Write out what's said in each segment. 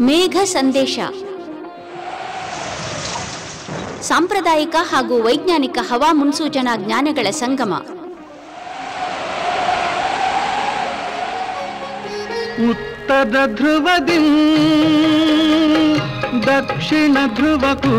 ಮೇಘ ಸಂದೇಶ ಸಾಂಪ್ರದಾಯಿಕ ಹಾಗೂ ವೈಜ್ಞಾನಿಕ ಹವಾ ಮುನ್ಸೂಚನಾ ಜ್ಞಾನಗಳ ಸಂಗಮ ಉತ್ತರ ಧ್ರುವದಿ ದಕ್ಷಿಣ ಧ್ರುವಕ್ಕೂ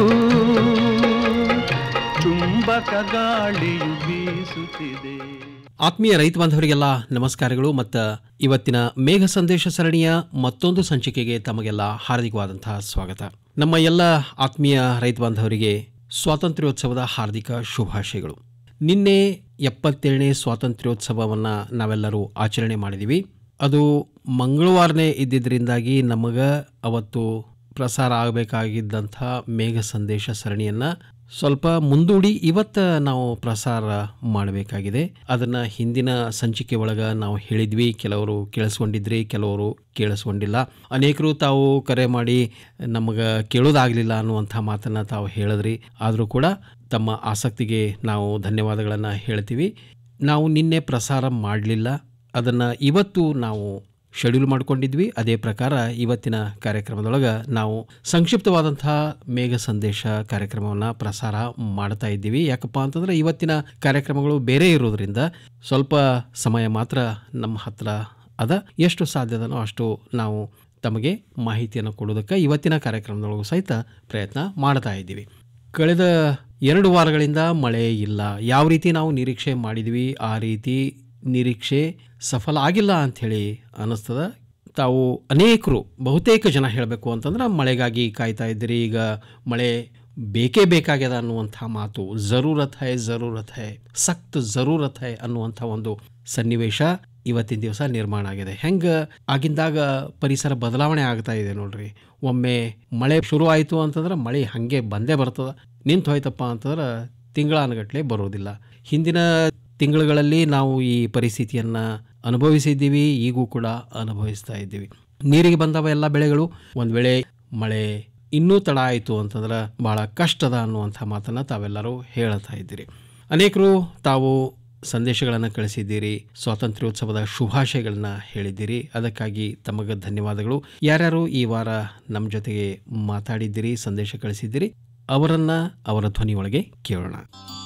ಚುಂಬಕ ಗಾಳಿಯು ಬೀಸುತ್ತಿದೆ ಆತ್ಮೀಯ ರೈತ ಬಾಂಧವರಿಗೆಲ್ಲ ನಮಸ್ಕಾರಗಳು ಮತ್ತು ಇವತ್ತಿನ ಮೇಘ ಸಂದೇಶ ಸರಣಿಯ ಮತ್ತೊಂದು ಸಂಚಿಕೆಗೆ ತಮಗೆಲ್ಲ ಹಾರ್ದಿಕವಾದಂತಹ ಸ್ವಾಗತ ನಮ್ಮ ಎಲ್ಲ ಆತ್ಮೀಯ ರೈತ ಬಾಂಧವರಿಗೆ ಸ್ವಾತಂತ್ರ್ಯೋತ್ಸವದ ಹಾರ್ದಿಕ ಶುಭಾಶಯಗಳು ನಿನ್ನೆ ಎಪ್ಪತ್ತೇಳನೇ ಸ್ವಾತಂತ್ರ್ಯೋತ್ಸವವನ್ನು ನಾವೆಲ್ಲರೂ ಆಚರಣೆ ಮಾಡಿದ್ದೀವಿ ಅದು ಮಂಗಳವಾರನೇ ಇದ್ದಿದ್ದರಿಂದಾಗಿ ನಮಗೆ ಅವತ್ತು ಪ್ರಸಾರ ಆಗಬೇಕಾಗಿದ್ದಂಥ ಮೇಘ ಸಂದೇಶ ಸರಣಿಯನ್ನು ಸ್ವಲ್ಪ ಮುಂದೂಡಿ ಇವತ್ತು ನಾವು ಪ್ರಸಾರ ಮಾಡಬೇಕಾಗಿದೆ ಅದನ್ನು ಹಿಂದಿನ ಸಂಚಿಕೆ ಒಳಗೆ ನಾವು ಹೇಳಿದ್ವಿ ಕೆಲವರು ಕೇಳಿಸ್ಕೊಂಡಿದ್ರಿ ಕೆಲವರು ಕೇಳಿಸ್ಕೊಂಡಿಲ್ಲ ಅನೇಕರು ತಾವು ಕರೆ ಮಾಡಿ ನಮಗೆ ಕೇಳೋದಾಗಲಿಲ್ಲ ಅನ್ನುವಂಥ ಮಾತನ್ನು ತಾವು ಹೇಳಿದ್ರಿ ಆದರೂ ಕೂಡ ತಮ್ಮ ಆಸಕ್ತಿಗೆ ನಾವು ಧನ್ಯವಾದಗಳನ್ನು ಹೇಳ್ತೀವಿ ನಾವು ನಿನ್ನೆ ಪ್ರಸಾರ ಮಾಡಲಿಲ್ಲ ಅದನ್ನು ಇವತ್ತು ನಾವು ಶೆಡ್ಯೂಲ್ ಮಾಡ್ಕೊಂಡಿದ್ವಿ ಅದೇ ಪ್ರಕಾರ ಇವತ್ತಿನ ಕಾರ್ಯಕ್ರಮದೊಳಗೆ ನಾವು ಸಂಕ್ಷಿಪ್ತವಾದಂತಹ ಮೇಘ ಸಂದೇಶ ಕಾರ್ಯಕ್ರಮವನ್ನು ಪ್ರಸಾರ ಮಾಡ್ತಾ ಇದ್ದೀವಿ ಯಾಕಪ್ಪ ಅಂತಂದ್ರೆ ಇವತ್ತಿನ ಕಾರ್ಯಕ್ರಮಗಳು ಬೇರೆ ಇರೋದ್ರಿಂದ ಸ್ವಲ್ಪ ಸಮಯ ಮಾತ್ರ ನಮ್ಮ ಹತ್ರ ಅದ ಎಷ್ಟು ಸಾಧ್ಯದನೋ ಅಷ್ಟು ನಾವು ತಮಗೆ ಮಾಹಿತಿಯನ್ನು ಕೊಡೋದಕ್ಕೆ ಇವತ್ತಿನ ಕಾರ್ಯಕ್ರಮದೊಳಗೂ ಸಹಿತ ಪ್ರಯತ್ನ ಮಾಡ್ತಾ ಇದ್ದೀವಿ ಕಳೆದ ಎರಡು ವಾರಗಳಿಂದ ಮಳೆ ಇಲ್ಲ ಯಾವ ರೀತಿ ನಾವು ನಿರೀಕ್ಷೆ ಮಾಡಿದ್ವಿ ಆ ರೀತಿ ನಿರೀಕ್ಷೆ ಸಫಲ ಆಗಿಲ್ಲ ಅಂಥೇಳಿ ಅನ್ನಿಸ್ತದ ತಾವು ಅನೇಕರು ಬಹುತೇಕ ಜನ ಹೇಳಬೇಕು ಅಂತಂದ್ರೆ ಮಳೆಗಾಗಿ ಕಾಯ್ತಾ ಇದ್ದೀರಿ ಈಗ ಮಳೆ ಬೇಕೇ ಬೇಕಾಗ್ಯದ ಅನ್ನುವಂಥ ಮಾತು ಜರೂರತ್ ಹೈ ಜರೂರತ್ ಹೈ ಸಖ್ತ್ ಜರೂರತ್ ಹೈ ಅನ್ನುವಂಥ ಒಂದು ಸನ್ನಿವೇಶ ಇವತ್ತಿನ ದಿವಸ ನಿರ್ಮಾಣ ಆಗಿದೆ ಹೆಂಗೆ ಆಗಿಂದಾಗ ಪರಿಸರ ಬದಲಾವಣೆ ಆಗ್ತಾ ಇದೆ ನೋಡ್ರಿ ಒಮ್ಮೆ ಮಳೆ ಶುರು ಆಯಿತು ಅಂತಂದ್ರೆ ಮಳೆ ಹಾಗೆ ಬಂದೇ ಬರ್ತದ ನಿಂತು ಹೋಯ್ತಪ್ಪ ಅಂತಂದ್ರೆ ತಿಂಗಳಾನಗಟ್ಲೆ ಬರೋದಿಲ್ಲ ಹಿಂದಿನ ತಿಂಗಳುಗಳಲ್ಲಿ ನಾವು ಈ ಪರಿಸ್ಥಿತಿಯನ್ನು ಅನುಭವಿಸಿದ್ದೀವಿ ಈಗೂ ಕೂಡ ಅನುಭವಿಸ್ತಾ ಇದ್ದೀವಿ ನೀರಿಗೆ ಬಂದವ ಎಲ್ಲ ಬೆಳೆಗಳು ಒಂದು ವೇಳೆ ಮಳೆ ಇನ್ನೂ ತಡ ಆಯಿತು ಅಂತಂದ್ರೆ ಭಾಳ ಕಷ್ಟದ ಅನ್ನುವಂಥ ಮಾತನ್ನು ತಾವೆಲ್ಲರೂ ಹೇಳ್ತಾ ಇದ್ದೀರಿ ಅನೇಕರು ತಾವು ಸಂದೇಶಗಳನ್ನು ಕಳಿಸಿದ್ದೀರಿ ಸ್ವಾತಂತ್ರ್ಯೋತ್ಸವದ ಶುಭಾಶಯಗಳನ್ನ ಹೇಳಿದ್ದೀರಿ ಅದಕ್ಕಾಗಿ ತಮಗೆ ಧನ್ಯವಾದಗಳು ಯಾರ್ಯಾರು ಈ ವಾರ ನಮ್ಮ ಜೊತೆಗೆ ಮಾತಾಡಿದ್ದೀರಿ ಸಂದೇಶ ಕಳಿಸಿದ್ದೀರಿ ಅವರನ್ನ ಅವರ ಧ್ವನಿಯೊಳಗೆ ಕೇಳೋಣ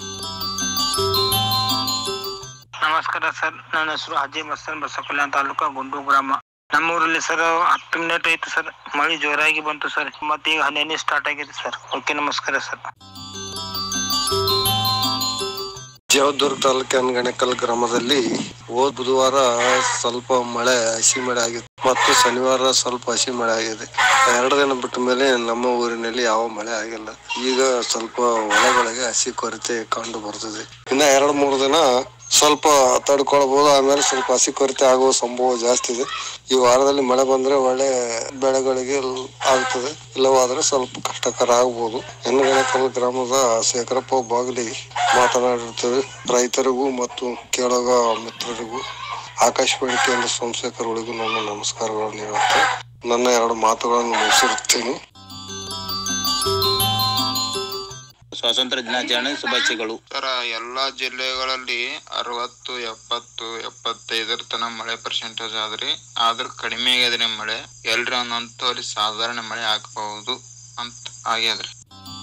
ನಮಸ್ಕಾರ ಸರ್ ನನ್ನ ಹೆಸರು ಅಜಯ್ ಮಸ್ತನ್ ಬಸಕಲ್ಯಾಣ ತಾಲೂಕು ಗುಂಡು ಗ್ರಾಮ ನಮ್ಮೂರಲ್ಲಿ ಸರ್ ಹತ್ತು ಮಿನಿಟ್ ಆಯ್ತು ಸರ್ ಮಳೆ ಜೋರಾಗಿ ಬಂತು ಸರ್ ಮತ್ತೆ ಈಗ ಹನ್ನೆರಡನೇ ಸ್ಟಾರ್ಟ್ ಆಗಿದೆ ಸರ್ ಓಕೆ ನಮಸ್ಕಾರ ಸರ್ ಜವದುರ್ಗ ತಾಲೂಕಿನ ಗಣಕಲ್ ಗ್ರಾಮದಲ್ಲಿ ಹೋದ್ ಬುಧವಾರ ಸ್ವಲ್ಪ ಮಳೆ ಹಸಿ ಮಳೆ ಆಗಿತ್ತು ಮತ್ತು ಶನಿವಾರ ಸ್ವಲ್ಪ ಹಸಿ ಮಳೆ ಆಗಿದೆ ಎರಡು ದಿನ ಬಿಟ್ಟ ಮೇಲೆ ನಮ್ಮ ಊರಿನಲ್ಲಿ ಯಾವ ಮಳೆ ಆಗಿಲ್ಲ ಈಗ ಸ್ವಲ್ಪ ಹೊಲಗಳಿಗೆ ಹಸಿ ಕೊರತೆ ಕಂಡು ಬರ್ತದೆ ಇನ್ನ ಎರಡ್ ಮೂರು ದಿನ ಸ್ವಲ್ಪ ತಡ್ಕೊಳ್ಬಹುದು ಆಮೇಲೆ ಸ್ವಲ್ಪ ಹಸಿ ಕೊರತೆ ಆಗುವ ಸಂಭವ ಜಾಸ್ತಿ ಇದೆ ಈ ವಾರದಲ್ಲಿ ಮಳೆ ಬಂದ್ರೆ ಒಳ್ಳೆ ಬೆಳೆಗಳಿಗೆ ಲ್- ಆಗ್ತದೆ ಇಲ್ಲವಾದ್ರೆ ಸ್ವಲ್ಪ ಕಷ್ಟಕರ ಆಗ್ಬೋದು ಹೆಣ್ಣಗಣಕಲ್ ಗ್ರಾಮದ ಶೇಖರಪ್ಪ ಬಾಗಲಿ ಮಾತನಾಡಿರ್ತೇವೆ ರೈತರಿಗೂ ಮತ್ತು ಕೇಳೋಗ ಮಿತ್ರರಿಗೂ ಆಕಾಶವಾಣಿ ಕೇಂದ್ರ ಸೋಮಶೇಖರ್ಗಳಿಗೂ ನನ್ನ ನಮಸ್ಕಾರಗಳನ್ನು ಹೇಳುತ್ತೆ ನನ್ನ ಎರಡು ಮಾತುಗಳನ್ನು ಮುಗಿಸಿರುತ್ತೇನೆ ಸ್ವಾತಂತ್ರ್ಯ ದಿನಾಚರಣೆ ಶುಭಾಶಯಗಳು ಸರ ಎಲ್ಲಾ ಜಿಲ್ಲೆಗಳಲ್ಲಿ ಅರವತ್ತು ಎಪ್ಪತ್ತು ಎಪ್ಪತ್ತೈದರ ತನ ಮಳೆ ಪರ್ಸೆಂಟೇಜ್ ಆದ್ರಿ ಆದ್ರ ಕಡಿಮೆ ಆಗ್ಯದ್ರಿ ಮಳೆ ಎಲ್ರಿ ಒಂದೊಂದು ಸಾಧಾರಣ ಮಳೆ ಆಗಬಹುದು ಅಂತ ಆಗ್ಯದ್ರಿ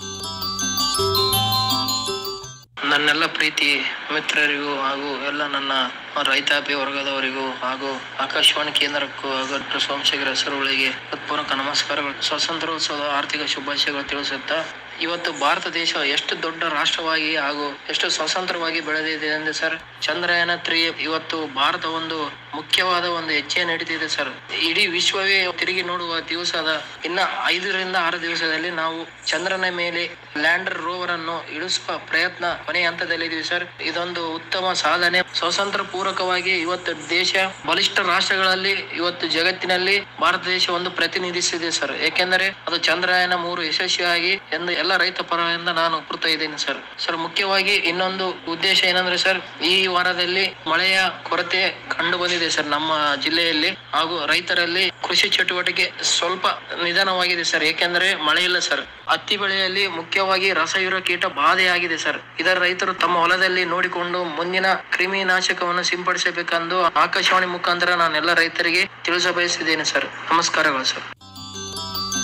ನನ್ನೆಲ್ಲ ಪ್ರೀತಿ ಮಿತ್ರರಿಗೂ ಹಾಗೂ ಎಲ್ಲ ನನ್ನ ರೈತಾಪಿ ವರ್ಗದವರಿಗೂ ಹಾಗೂ ಆಕಾಶವಾಣಿ ಕೇಂದ್ರಕ್ಕೂ ಹಾಗೂ ಸೋಮಶೇಖರ ಹೆಸರುಗಳಿಗೆ ಹೃತ್ಪೂರ್ವಕ ನಮಸ್ಕಾರಗಳು ಸ್ವಾತಂತ್ರ್ಯೋತ್ಸವದ ಆರ್ಥಿಕ ಶುಭಾಶಯಗಳು ತಿಳಿಸುತ್ತಾ ಇವತ್ತು ಭಾರತ ದೇಶ ಎಷ್ಟು ದೊಡ್ಡ ರಾಷ್ಟ್ರವಾಗಿ ಹಾಗೂ ಎಷ್ಟು ಸ್ವತಂತ್ರವಾಗಿ ಬೆಳೆದಿದೆ ಅಂದ್ರೆ ಸರ್ ಚಂದ್ರಯಾನ ತ್ರೀ ಇವತ್ತು ಭಾರತ ಒಂದು ಮುಖ್ಯವಾದ ಒಂದು ಹೆಜ್ಜೆ ನಡೀತಿದೆ ಸರ್ ಇಡೀ ವಿಶ್ವವೇ ತಿರುಗಿ ನೋಡುವ ದಿವಸದ ಇನ್ನ ಐದರಿಂದ ಆರು ದಿವಸದಲ್ಲಿ ನಾವು ಚಂದ್ರನ ಮೇಲೆ ಲ್ಯಾಂಡರ್ ರೋವರ್ ಅನ್ನು ಇಳಿಸುವ ಪ್ರಯತ್ನ ಕೊನೆಯ ಹಂತದಲ್ಲಿದ್ದೀವಿ ಸರ್ ಇದೊಂದು ಉತ್ತಮ ಸಾಧನೆ ಸ್ವತಂತ್ರ ಪೂರ್ವಕವಾಗಿ ಇವತ್ತು ದೇಶ ಬಲಿಷ್ಠ ರಾಷ್ಟ್ರಗಳಲ್ಲಿ ಇವತ್ತು ಜಗತ್ತಿನಲ್ಲಿ ಭಾರತ ದೇಶ ಒಂದು ಪ್ರತಿನಿಧಿಸಿದೆ ಸರ್ ಏಕೆಂದರೆ ಅದು ಚಂದ್ರಯಾನ ಮೂರು ಯಶಸ್ವಿಯಾಗಿ ಎಂದು ಎಲ್ಲ ರೈತ ಪರದಿಂದ ನಾನು ಕೊಡ್ತಾ ಇದ್ದೇನೆ ಸರ್ ಸರ್ ಮುಖ್ಯವಾಗಿ ಇನ್ನೊಂದು ಉದ್ದೇಶ ಏನಂದ್ರೆ ಸರ್ ಈ ವಾರದಲ್ಲಿ ಮಳೆಯ ಕೊರತೆ ಕಂಡು ಬಂದಿದೆ ಸರ್ ನಮ್ಮ ಜಿಲ್ಲೆಯಲ್ಲಿ ಹಾಗೂ ರೈತರಲ್ಲಿ ಕೃಷಿ ಚಟುವಟಿಕೆ ಸ್ವಲ್ಪ ನಿಧಾನವಾಗಿದೆ ಸರ್ ಏಕೆಂದರೆ ಮಳೆ ಇಲ್ಲ ಸರ್ ಹತ್ತಿ ಬೆಳೆಯಲ್ಲಿ ಮುಖ್ಯವಾಗಿ ರಸಯುರ ಕೀಟ ಬಾಧೆಯಾಗಿದೆ ಸರ್ ಇದರ ರೈತರು ತಮ್ಮ ಹೊಲದಲ್ಲಿ ನೋಡಿಕೊಂಡು ಮುಂದಿನ ಕ್ರಿಮಿನಾಶಕವನ್ನು ಸಿಂಪಡಿಸಬೇಕೆಂದು ಆಕಾಶವಾಣಿ ಮುಖಾಂತರ ನಾನೆಲ್ಲ ರೈತರಿಗೆ ತಿಳಿಸ ಬಯಸಿದ್ದೇನೆ ಸರ್ ನಮಸ್ಕಾರಗಳು ಸರ್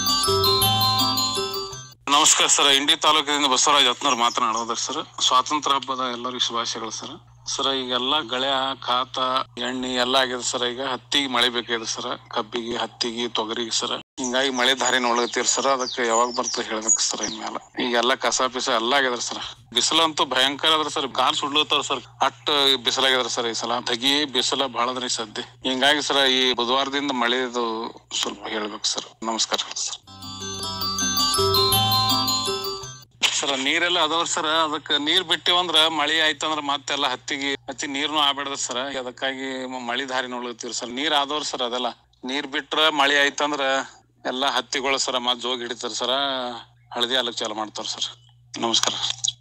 ನಮಸ್ಕಾರ ಸರ್ ಇಂಡಿ ತಾಲೂಕಿನಿಂದ ಬಸವರಾಜ್ ಹತ್ನೂರ್ ಮಾತನಾಡೋದ್ರ ಸರ್ ಸ್ವಾತಂತ್ರ್ಯ ಹಬ್ಬದ ಎಲ್ಲರಿಗೂ ಶುಭಾಶಯಗಳು ಸರ್ ಸರ್ ಈಗೆಲ್ಲ ಗಳೆ ಕಾತ ಎಣ್ಣೆ ಎಲ್ಲ ಆಗಿದೆ ಸರ್ ಈಗ ಹತ್ತಿಗೆ ಮಳೆ ಬೇಕಾಗಿದೆ ಸರ್ ಕಬ್ಬಿಗೆ ಹತ್ತಿಗೆ ತೊಗರಿಗೆ ಸರ್ ಹಿಂಗಾಗಿ ಮಳೆ ದಾರಿ ನೋಡ್ಲತ್ತೀರಿ ಸರ್ ಅದಕ್ಕೆ ಯಾವಾಗ ಬರ್ತದೆ ಹೇಳ್ಬೇಕು ಸರ್ ಇನ್ಮೇಲೆ ಈಗೆಲ್ಲ ಕಸ ಪಿಸ ಎಲ್ಲ ಆಗ್ಯದ ಸರ್ ಬಿಸಿಲಂತೂ ಭಯಂಕರ ಅದ್ರ ಸರ್ ಕಾಲ್ ಸುಡ್ಲತ್ತಾರ ಸರ್ ಅಟ್ ಬಿಸಿಲಾಗ್ಯದ್ರ ಸರ್ ಈ ಸಲ ಧಗಿ ಬಿಸಿಲ ಬಹಳದ್ರಿ ಸದ್ಯ ಹಿಂಗಾಗಿ ಸರ್ ಈ ಬುಧವಾರದಿಂದ ಮಳೆದು ಸ್ವಲ್ಪ ಹೇಳ್ಬೇಕು ಸರ್ ನಮಸ್ಕಾರ ಸರ್ ಸರ್ ನೀರೆಲ್ಲ ಅದಾವ್ರ ಸರ್ ಅದಕ್ಕ ನೀರ್ ಬಿಟ್ಟಿವಂದ್ರ ಮಳಿ ಆಯ್ತಂದ್ರ ಮತ್ತೆಲ್ಲ ಹತ್ತಿಗೆ ಹತ್ತಿ ನೀರ್ನು ಆಗ್ಬಿಡದ ಸರ್ ಅದಕ್ಕಾಗಿ ಮ- ಮಳಿ ದಾರಿ ನೋಡ್ಲತ್ತೀವಿ ಸರ್ ನೀರ್ ಆದವ್ರ ಸರ್ ಅದೆಲ್ಲ ನೀರ್ ಬಿಟ್ರ ಮಳಿ ಆಯ್ತಂದ್ರ ಎಲ್ಲಾ ಹತ್ತಿಗಳು ಸರ ಮತ್ ಜೋಗ್ ಹಿಡಿತಾರ ಸರ ಹಳದಿ ಹಾಲಕ್ ಚಾಲು ಮಾಡ್ತಾರ ಸರ್ ನಮಸ್ಕಾರ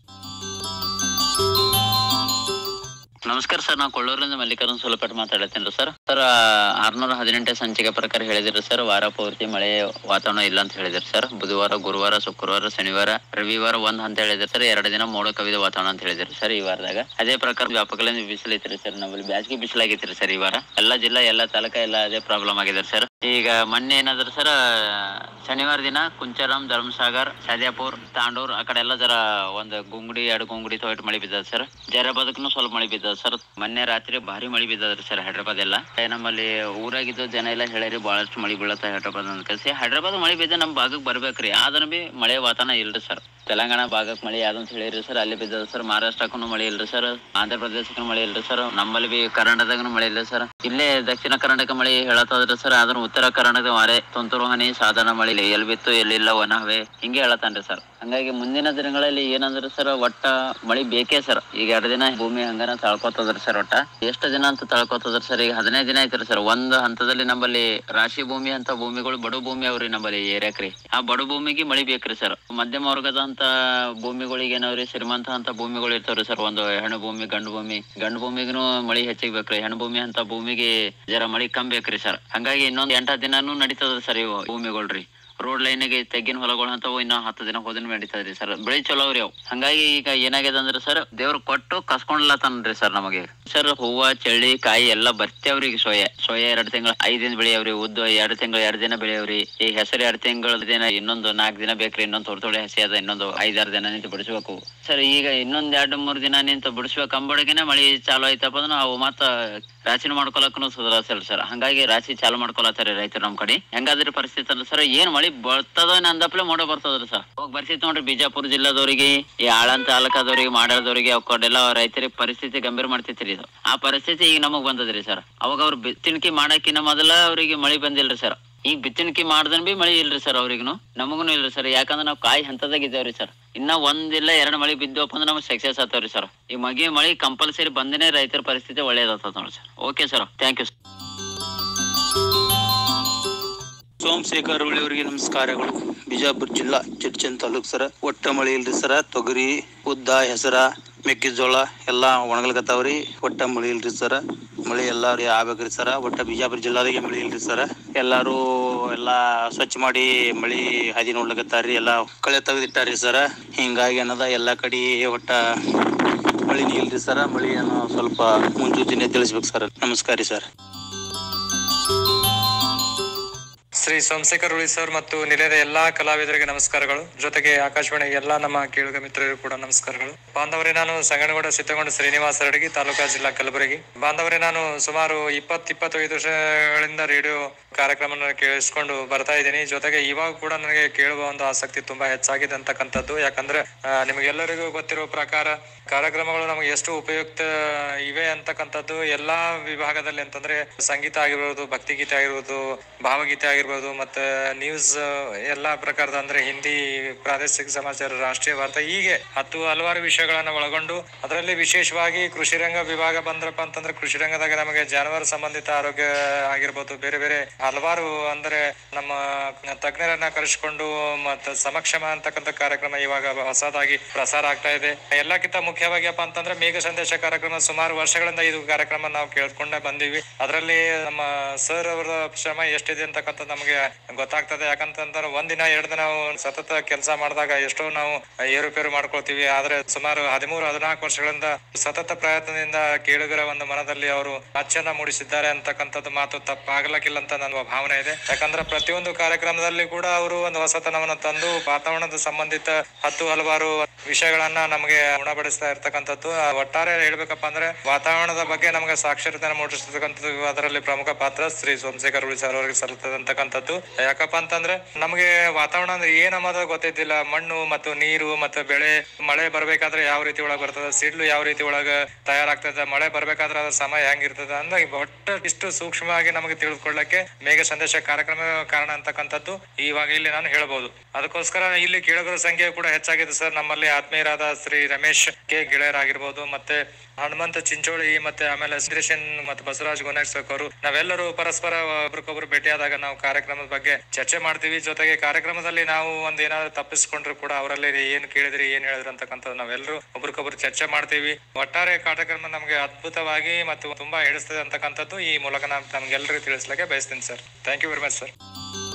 ನಮಸ್ಕಾರ ಸರ್ ನಾವು ಕೊಳ್ಳೂರಿಂದ ಮಲ್ಲಿಕಾರ್ಜುನ್ ಸೋಲಪೇಟ್ ಮಾತಾಡತ್ತೇನ್ರಿ ಸರ್ ಸರ್ ಆರ್ನೂರ ಹದಿನೆಂಟೇ ಸಂಚಿಕೆ ಪ್ರಕಾರ ಹೇಳಿದ್ರಿ ಸರ್ ವಾರ ಪೂರ್ತಿ ಮಳೆ ವಾತಾವರಣ ಇಲ್ಲ ಅಂತ ಹೇಳಿದ್ರಿ ಸರ್ ಬುಧವಾರ ಗುರುವಾರ ಶುಕ್ರವಾರ ಶನಿವಾರ ರವಿವಾರ ಒಂದ್ ಅಂತ ಹೇಳಿದ್ರಿ ಸರ್ ಎರಡು ದಿನ ಮೋಡ ಕವಿದ ವಾತಾವರಣ ಅಂತ ಹೇಳಿದ್ರಿ ಸರ್ ಈ ವಾರದಾಗ ಅದೇ ಪ್ರಕಾರ ವ್ಯಾಪಕದಿಂದ ಬಿಸಿಲು ಐತ್ರಿ ಸರ್ ನಮ್ಮಲ್ಲಿ ಬ್ಯಾಸಗಿ ಬಿಸಿಲಾಗೈತ್ರಿ ಸರ್ ಈ ವಾರ ಎಲ್ಲಾ ಜಿಲ್ಲಾ ಎಲ್ಲಾ ತಾಲೂಕ ಎಲ್ಲ ಅದೇ ಪ್ರಾಬ್ಲಮ್ ಆಗಿದೆ ಸರ್ ಈಗ ಮೊನ್ನೆ ಏನಾದ್ರಿ ಸರ್ ಶನಿವಾರ ದಿನ ಕುಂಚರಾಮ್ ಧರ್ಮಸಾಗರ್ ಶಾದ್ಯಾಪುರ್ ತಾಂಡೂರ್ ಆ ಕಡೆ ಎಲ್ಲ ಜರ ಒಂದ್ ಗುಂಗುಡಿ ಎರಡು ಗುಂಗುಡಿ ತೊಗೊಟ್ಟು ಮಳಿ ಬಿದ್ದದ ಸರ್ ಜರ ಬದಕ್ನು ಸ್ವಲ್ಪ ಮಳಿ ಬಿದ್ದದ ಸರ್ ಮೊನ್ನೆ ರಾತ್ರಿ ಭಾರಿ ಮಳಿ ಬಿದ್ದದ್ರಿ ಸರ್ ಹೈದ್ರಾಬಾದ್ ಎಲ್ಲ ಏ ನಮ್ಮಲ್ಲಿ ಊರಾಗಿದ್ದು ಜನ ಎಲ್ಲ ಹೇಳಿರಿ ಬಹಳಷ್ಟು ಮಳಿ ಬೀಳತ್ತ ಹೈದ್ರಾಬಾದ್ ಅಂತ ಕಳ್ಸಿ ಹೈದ್ರಾಬಾದ್ ಮಳಿ ಬಿದ್ದ ನಮ್ ಭಾಗಕ್ಕೆ ಬರ್ಬೇಕ್ರಿ ಆದ್ರೂ ಬಿ ಮಳೆ ವಾತಾವರಣ ಇಲ್ರಿ ಸರ್ ತೆಲಂಗಾಣ ಭಾಗಕ್ಕೆ ಮಳಿ ಯಾವ್ದಂತ ಹೇಳಿರಿ ಸರ್ ಅಲ್ಲಿ ಬಿದ್ದದ ಸರ್ ಮಹಾರಾಷ್ಟ್ರಕ್ಕೂ ಮಳಿ ಇಲ್ರಿ ಸರ್ ಆಂಧ್ರ ಪ್ರದೇಶಕ್ಕೂ ಮಳಿ ಇಲ್ರಿ ಸರ್ ನಮ್ಮಲ್ಲಿ ಬಿ ಕರ್ನಾಟಕದಾಗೂ ಮಳಿ ಇಲ್ಲ ಸರ್ ಇಲ್ಲೇ ದಕ್ಷಿಣ ಕರ್ನಾಟಕ ಮಳಿ ಹೇಳತ್ತದ್ರಿ ಸರ್ ಆದ್ರ ಉತ್ತರ ಕರ್ನಾಟಕ ಮಾರೆ ತುಂತುರು ಹನಿ ಸಾಧಾರಣ ಮಳಿ ಇಲ್ಲ ಎಲ್ಲಿ ಬಿತ್ತು ಎಲ್ಲಿಲ್ಲ ಒಣ ಹವೆ ಹಿಂಗೆ ಹೇಳತ್ತಾನ್ರಿ ಸರ್ ಹಂಗಾಗಿ ಮುಂದಿನ ದಿನಗಳಲ್ಲಿ ಏನಂದ್ರೆ ಸರ್ ಒಟ್ಟ ಮಳಿ ಬೇಕೇ ಸರ್ ಈಗ ಎರಡು ದಿನ ಭೂಮಿ ಹಂಗನ ತಳ್ಕೊತದ್ರಿ ಸರ್ ಒಟ್ಟ ಎಷ್ಟು ದಿನ ಅಂತ ತಳ್ಕೊತದ್ರಿ ಸರ್ ಈಗ ಹದಿನೈದು ದಿನ ಐತ್ರಿ ಸರ್ ಒಂದ್ ಹಂತದಲ್ಲಿ ನಮ್ಮಲ್ಲಿ ರಾಶಿ ಭೂಮಿ ಅಂತ ಭೂಮಿಗಳು ಬಡು ಭೂಮಿ ಅವ್ರಿ ನಮ್ಮಲ್ಲಿ ಏರಿಯಾಕ್ರಿ ಆ ಬಡು ಭೂಮಿಗೆ ಮಳಿ ಬೇಕ್ರಿ ಸರ್ ಮಧ್ಯಮ ವರ್ಗದ ಅಂತ ಭೂಮಿಗಳಿಗೆ ಏನವ್ರಿ ಶ್ರೀಮಂತ ಅಂತ ಭೂಮಿಗಳು ಇರ್ತಾವ್ರಿ ಸರ್ ಒಂದು ಹೆಣ್ಣು ಭೂಮಿ ಗಂಡು ಭೂಮಿ ಗಂಡು ಭೂಮಿಗೂ ಮಳಿ ಹೆಚ್ಚಿಗೆ ಬೇಕ್ರಿ ಹೆಣ್ಣು ಭೂಮಿ ಅಂತ ಭೂಮಿಗೆ ಜರ ಮಳಿ ಕಮ್ಮಿ ಬೇಕ್ರಿ ಸರ್ ಹಂಗಾಗಿ ಇನ್ನೊಂದ್ ಎಂಟ ದಿನಾನು ನಡೀತದ್ರಿ ಸರ್ ಇವು ಭೂಮಿಗಳ್ರಿ ರೋಡ್ ಲೈನ್ಗೆ ತೆಗ್ಗಿನ ಹೊಲಗಳು ಅಂತವು ಇನ್ನ ಹತ್ತು ದಿನ ಹೋದಿನ ನಡೀತದ್ರಿ ಸರ್ ಬೆಳಿ ಚಲೋ ಅವ್ರಿ ಅವು ಹಂಗಾಗಿ ಈಗ ಏನಾಗ್ಯದ ಅಂದ್ರೆ ಸರ್ ದೇವ್ರ ಕೊಟ್ಟು ಕಸ್ಕೊಂಡ್ಲತ್ತನ್ರಿ ಸರ್ ನಮಗೆ ಸರ್ ಹೂವ ಚಳ್ಳಿ ಕಾಯಿ ಎಲ್ಲ ಬರ್ತೇವ್ರಿ ಈಗ ಸೋಯಾ ಸೋಯಾ ಎರಡ್ ತಿಂಗಳ ಐದ್ ದಿನ ಬೆಳೆಯವ್ರಿ ಉದ್ದು ಎರಡ್ ತಿಂಗಳ ಎರಡ್ ದಿನ ಬೆಳೆಯವ್ರಿ ಈ ಹೆಸರು ಎರಡ್ ತಿಂಗಳ ದಿನ ಇನ್ನೊಂದು ನಾಲ್ಕ್ ದಿನ ಬೇಕ್ರಿ ಇನ್ನೊಂದ್ ತೊಡೆ ತೊಡೆ ಹಸಿ ಅದ ಇನ್ನೊಂದು ಐದಾರು ದಿನ ನಿಂತು ಬಿಡಿಸ್ಬೇಕು ಸರ್ ಈಗ ಇನ್ನೊಂದ್ ಎರಡ್ ಮೂರ್ ದಿನ ನಿಂತು ಬಿಡಿಸ್ಬೇಕು ಅಂಬಡಿಗೆನೆ ಮಳಿ ಚಾಲು ಆಯ್ತಪ್ಪ ಅಂದ್ರೆ ಅವು ಮತ್ತ ರಾಶಿನ ಮಾಡ್ಕೊಳಕ್ಕೂ ಸುಧಾರಿಸಲ್ಲ ಸರ್ ಹಂಗಾಗಿ ರಾಶಿ ಚಾಲು ಮಾಡ್ಕೊಳತ್ತಾರ ರೈತರು ನಮ್ ಕಡೆ ಹೆಂಗಾದ್ರಿ ಪರಿಸ್ಥಿತಿ ಅಂದ್ರೆ ಸರ್ ಏನ್ ಮಳಿ ಬರ್ತದ ಅಂದಪ್ಲೆ ಮೋಡ ಬರ್ತದ್ರಿ ಸರ್ ಹೋಗ್ ಬರ್ತಿತ್ತು ನೋಡ್ರಿ ಬಿಜಾಪುರ ಜಿಲ್ಲಾದವರಿಗೆ ಈ ಆಳಂತ ತಾಲೂಕದವ್ರಿಗೆ ಮಾಡಾದವ್ರಿಗೆ ಅವಕ್ಕೊಡೆಲ್ಲ ರೈತರಿಗೆ ಪರಿಸ್ಥಿತಿ ಗಂಭೀರ ಮಾಡ್ತಿತ್ರಿ ಇದು ಆ ಪರಿಸ್ಥಿತಿ ಈಗ ನಮಗ್ ಬಂದದ್ರಿ ಸರ್ ಅವಾಗ ಅವ್ರು ಬಿತ್ತಣಿಕೆ ಮಾಡಕ್ಕಿನ್ನ ಮೊದಲ ಅವ್ರಿಗೆ ಮಳಿ ಬಂದಿಲ್ರಿ ಸರ್ ಈಗ ಬಿತ್ತಣಿಕೆ ಮಾಡ್ದನ್ ಬಿ ಮಳಿ ಇಲ್ರಿ ಸರ್ ಅವ್ರಿಗೂ ನಮಗೂ ಇಲ್ರಿ ಸರ್ ಯಾಕಂದ್ರೆ ನಾವು ಕಾಯಿ ಹಂತದಾಗ ಇದ್ದೇವ್ರಿ ಸರ್ ಇನ್ನ ಒಂದಿಲ್ಲ ಎರಡ್ ಮಳಿ ಬಿದ್ದವಪ್ಪ ಅಂದ್ರೆ ನಮ್ಗೆ ಸಕ್ಸಸ್ ಆತವ್ರಿ ಸರ್ ಈ ಮಗಿ ಮಳಿ ಕಂಪಲ್ಸರಿ ಬಂದೇನೆ ರೈತರ ಪರಿಸ್ಥಿತಿ ಒಳ್ಳೇದಾಗ್ತದ ನೋಡಿ sir okay sir thank you Somashekar ಅವರಿಗೆ ನಮಸ್ಕಾರಗಳು ಬಿಜಾಪುರ ಜಿಲ್ಲಾ ಚಡ್ಚನ್ ತಾಲೂಕ್ ಸರ ಒಟ್ಟ ಮಳಿ ಇಲ್ರಿ ಸರ ತೊಗರಿ ಉದ್ದ ಹೆಸರ ಮೆಕ್ಕೆಜೋಳ ಎಲ್ಲಾ ಒಣಗಲ್ಕತ್ತಾವ್ರಿ ಒಟ್ಟ ಮಳಿ ಇಲ್ರಿ ಸರ ಮಳಿ ಎಲ್ಲಾರಿ ಆಗ್ಬೇಕ್ರಿ ಸರ ಒಟ್ಟ ಬಿಜಾಪುರ ಜಿಲ್ಲಾದಾಗೆ ಮಳಿ ಇಲ್ರಿ ಸರ ಎಲ್ಲಾರು ಎಲ್ಲಾ ಸ್ವಚ್ಛ ಮಾಡಿ ಮಳಿ ಹಾದಿ ನೋಡ್ಲಕತ್ತಾರ್ರಿ ಎಲ್ಲಾ ಕಳೆ ತೆಗೆದಿಟ್ಟಾರಿ ಸರ ಹಿಂಗಾಗಿ ಅನ್ನದ ಎಲ್ಲಾ ಕಡೆ ಒಟ್ಟ ಮಳಿ ಇಲ್ರಿ ಸರ ಮಳಿಯನ್ನು ಸ್ವಲ್ಪ ಮುನ್ಸೂಚನೆ ತಿಳಿಸ್ಬೇಕು ಸರ್ ನಮಸ್ಕಾರ ರೀ ಸರ್ ಶ್ರೀ ಸೋಮಶೇಖರ್ ಉಳಿ ಸರ್ ಮತ್ತು ನಿಲಯದ ಎಲ್ಲಾ ಕಲಾವಿದರಿಗೆ ನಮಸ್ಕಾರಗಳು ಜೊತೆಗೆ ಆಕಾಶವಾಣಿ ಎಲ್ಲಾ ನಮ್ಮ ಕೇಳುಗ ಮಿತ್ರರಿಗೂ ಕೂಡ ನಮಸ್ಕಾರಗಳು ಬಾಂಧವರೇ ನಾನು ಸಂಗನಗೌಡ ಸಿದ್ದಗೊಂಡ ಶ್ರೀನಿವಾಸ ರಡಗಿ ತಾಲೂಕಾ ಜಿಲ್ಲಾ ಕಲಬುರಗಿ ಬಾಂಧವರೇ ನಾನು ಸುಮಾರು ಇಪ್ಪತ್ ಇಪ್ಪತ್ತೈದು ವರ್ಷಗಳಿಂದ ರೇಡಿಯೋ ಕಾರ್ಯಕ್ರಮ ಕೇಳಿಸ್ಕೊಂಡು ಬರ್ತಾ ಇದ್ದೀನಿ ಜೊತೆಗೆ ಇವಾಗ ಕೂಡ ನನಗೆ ಕೇಳುವ ಒಂದು ಆಸಕ್ತಿ ತುಂಬಾ ಹೆಚ್ಚಾಗಿದೆ ಅಂತಕ್ಕಂಥದ್ದು ಯಾಕಂದ್ರೆ ಆ, ನಿಮಗೆಲ್ಲರಿಗೂ ಗೊತ್ತಿರುವ ಪ್ರಕಾರ ಕಾರ್ಯಕ್ರಮಗಳು ನಮಗೆ ಎಷ್ಟು ಉಪಯುಕ್ತ ಇವೆ ಅಂತಕ್ಕಂಥದ್ದು ಎಲ್ಲಾ ವಿಭಾಗದಲ್ಲಿ ಅಂತಂದ್ರೆ ಸಂಗೀತ ಆಗಿರ್ಬೋದು ಭಕ್ತಿಗೀತೆ ಆಗಿರ್ಬೋದು ಭಾವಗೀತೆ ಆಗಿರ್ಬೋದು ಮತ್ತೆ ನ್ಯೂಸ್ ಎಲ್ಲಾ ಪ್ರಕಾರದ ಅಂದ್ರೆ ಹಿಂದಿ ಪ್ರಾದೇಶಿಕ ಸಮಾಚಾರ ರಾಷ್ಟ್ರೀಯ ವಾರ್ತೆ ಹೀಗೆ ಹತ್ತು ಹಲವಾರು ವಿಷಯಗಳನ್ನ ಒಳಗೊಂಡು ಅದರಲ್ಲಿ ವಿಶೇಷವಾಗಿ ಕೃಷಿ ರಂಗ ವಿಭಾಗ ಬಂದ್ರಪ್ಪ ಅಂತಂದ್ರೆ ಕೃಷಿ ರಂಗದಾಗ ನಮಗೆ ಜಾನುವಾರು ಸಂಬಂಧಿತ ಆರೋಗ್ಯ ಆಗಿರ್ಬೋದು ಬೇರೆ ಬೇರೆ ಹಲವಾರು ಅಂದ್ರೆ ನಮ್ಮ ತಜ್ಞರನ್ನ ಕರೆಸಿಕೊಂಡು ಮತ್ತೆ ಸಮಕ್ಷಮ ಅಂತಕ್ಕಂಥ ಕಾರ್ಯಕ್ರಮ ಇವಾಗ ಹೊಸದಾಗಿ ಪ್ರಸಾರ ಆಗ್ತಾ ಇದೆ ಎಲ್ಲಕ್ಕಿಂತ ಮುಖ್ಯವಾಗಿ ಅಪ್ಪ ಅಂತಂದ್ರೆ ಮೇಘ ಸಂದೇಶ ಕಾರ್ಯಕ್ರಮ ಸುಮಾರು ವರ್ಷಗಳಿಂದ ಇದು ಕಾರ್ಯಕ್ರಮ ನಾವು ಕೇಳ್ಕೊಂಡೇ ಬಂದೀವಿ ಅದರಲ್ಲಿ ನಮ್ಮ ಸರ್ ಅವರ ಶ್ರಮ ಎಷ್ಟಿದೆ ಅಂತಕ್ಕಂಥ ನಮ್ಮ ನಮಗೆ ಗೊತ್ತಾಗ್ತದೆ ಯಾಕಂತಂದ್ರೆ ಒಂದಿನ ಎರಡು ದಿನ ಸತತ ಕೆಲಸ ಮಾಡಿದಾಗ ಎಷ್ಟೋ ನಾವು ಏರುಪೇರು ಮಾಡ್ಕೊಳ್ತೀವಿ ಆದ್ರೆ ಸುಮಾರು ಹದಿಮೂರು ಹದಿನಾಲ್ಕು ವರ್ಷಗಳಿಂದ ಸತತ ಪ್ರಯತ್ನದಿಂದ ಕೇಳುಗರ ಒಂದು ಮನದಲ್ಲಿ ಅವರು ಅಚ್ಚನ್ನ ಮೂಡಿಸಿದ್ದಾರೆ ಅಂತಕ್ಕಂಥದ್ದು ಮಾತು ತಪ್ಪಾಗ್ಲಕ್ಕಿಲ್ಲ ಅಂತ ನನ್ನ ಭಾವನೆ ಇದೆ ಯಾಕಂದ್ರೆ ಪ್ರತಿಯೊಂದು ಕಾರ್ಯಕ್ರಮದಲ್ಲಿ ಕೂಡ ಅವರು ಒಂದು ಹೊಸತನವನ್ನು ತಂದು ವಾತಾವರಣದ ಸಂಬಂಧಿತ ಹತ್ತು ಹಲವಾರು ವಿಷಯಗಳನ್ನ ನಮಗೆ ಉಣಬಡಿಸ್ತಾ ಇರ್ತಕ್ಕಂಥದ್ದು ಆ ಒಟ್ಟಾರೆ ಹೇಳ್ಬೇಕಪ್ಪ ಅಂದ್ರೆ ವಾತಾವರಣದ ಬಗ್ಗೆ ನಮಗೆ ಸಾಕ್ಷರತೆಯನ್ನು ಮೂಡಿಸ್ತಕ್ಕಂಥದ್ದು ಅದರಲ್ಲಿ ಪ್ರಮುಖ ಪಾತ್ರ ಶ್ರೀ ಸೋಮಶೇಖರ್ ಉಳಿ ಸರ್ ಅವರಿಗೆ ಸಲ್ಲುತ್ತದೆ ಅಂತಕ್ಕಂಥದ್ದು ಯಾಕಪ್ಪ ಅಂತಂದ್ರೆ ನಮಗೆ ವಾತಾವರಣ ಅಂದ್ರೆ ಏನ್ ಅನ್ನೋದು ಗೊತ್ತಿದ್ದಿಲ್ಲ ಮಣ್ಣು ಮತ್ತು ನೀರು ಮತ್ತು ಬೆಳೆ ಮಳೆ ಬರ್ಬೇಕಾದ್ರೆ ಯಾವ ರೀತಿ ಒಳಗ್ ಬರ್ತದೆ ಸಿಡ್ಲು ಯಾವ ರೀತಿ ಒಳಗ ತಯಾರಾಗ್ತದೆ ಮಳೆ ಬರ್ಬೇಕಾದ್ರೆ ಅದ್ರ ಸಮಯ ಹೆಂಗಿರ್ತದೆ ಅಂದ್ರೆ ಒಟ್ಟು ಇಷ್ಟು ಸೂಕ್ಷ್ಮವಾಗಿ ನಮಗೆ ತಿಳಿದುಕೊಳ್ಳಕ್ಕೆ ಮೇಘ ಸಂದೇಶ ಕಾರ್ಯಕ್ರಮ ಕಾರಣ ಅಂತಕ್ಕಂಥದ್ದು ಇವಾಗ ಇಲ್ಲಿ ನಾನು ಹೇಳ್ಬೋದು ಅದಕ್ಕೋಸ್ಕರ ಇಲ್ಲಿ ಕೇಳುಗರ ಸಂಖ್ಯೆ ಕೂಡ ಹೆಚ್ಚಾಗಿದೆ ಸರ್ ನಮ್ಮಲ್ಲಿ ಆತ್ಮೀಯರಾದ ಶ್ರೀ ರಮೇಶ್ ಕೆ ಗೆಳೆಯರಾಗಿರ್ಬೋದು ಮತ್ತೆ ಹನುಮಂತ ಚಿಂಚೋಳಿ ಮತ್ತೆ ಆಮೇಲೆ ಸುರೇಶನ್ ಮತ್ತೆ ಬಸವರಾಜ್ ಗೊನೆಕ್ಸಕ್ ಅವರು ನಾವೆಲ್ಲರೂ ಪರಸ್ಪರ ಒಬ್ರಿಗೊಬ್ರು ಭೇಟಿಯಾದಾಗ ನಾವು ಕಾರ್ಯಕ್ರಮದ ಬಗ್ಗೆ ಚರ್ಚೆ ಮಾಡ್ತೀವಿ ಜೊತೆಗೆ ಕಾರ್ಯಕ್ರಮದಲ್ಲಿ ನಾವು ಒಂದ್ ಏನಾದ್ರು ತಪ್ಪಿಸ್ಕೊಂಡ್ರು ಕೂಡ ಅವರಲ್ಲಿ ಏನ್ ಕೇಳಿದ್ರಿ ಏನ್ ಹೇಳಿದ್ರಿ ಅಂತಕ್ಕಂಥದ್ದು ನಾವೆಲ್ಲರೂ ಒಬ್ರಿಗೊಬ್ರು ಚರ್ಚೆ ಮಾಡ್ತೀವಿ ಒಟ್ಟಾರೆ ಕಾರ್ಯಕ್ರಮ ನಮಗೆ ಅದ್ಭುತವಾಗಿ ಮತ್ತು ತುಂಬಾ ಹಿಡಿಸ್ತದೆ ಅಂತಕ್ಕಂಥದ್ದು ಈ ಮೂಲಕ ನಾನು ನಮ್ಗೆಲ್ಲರಿಗೂ ತಿಳಿಸ್ಲಿಕ್ಕೆ ಬಯಸ್ತೀನಿ sir thank you very much sir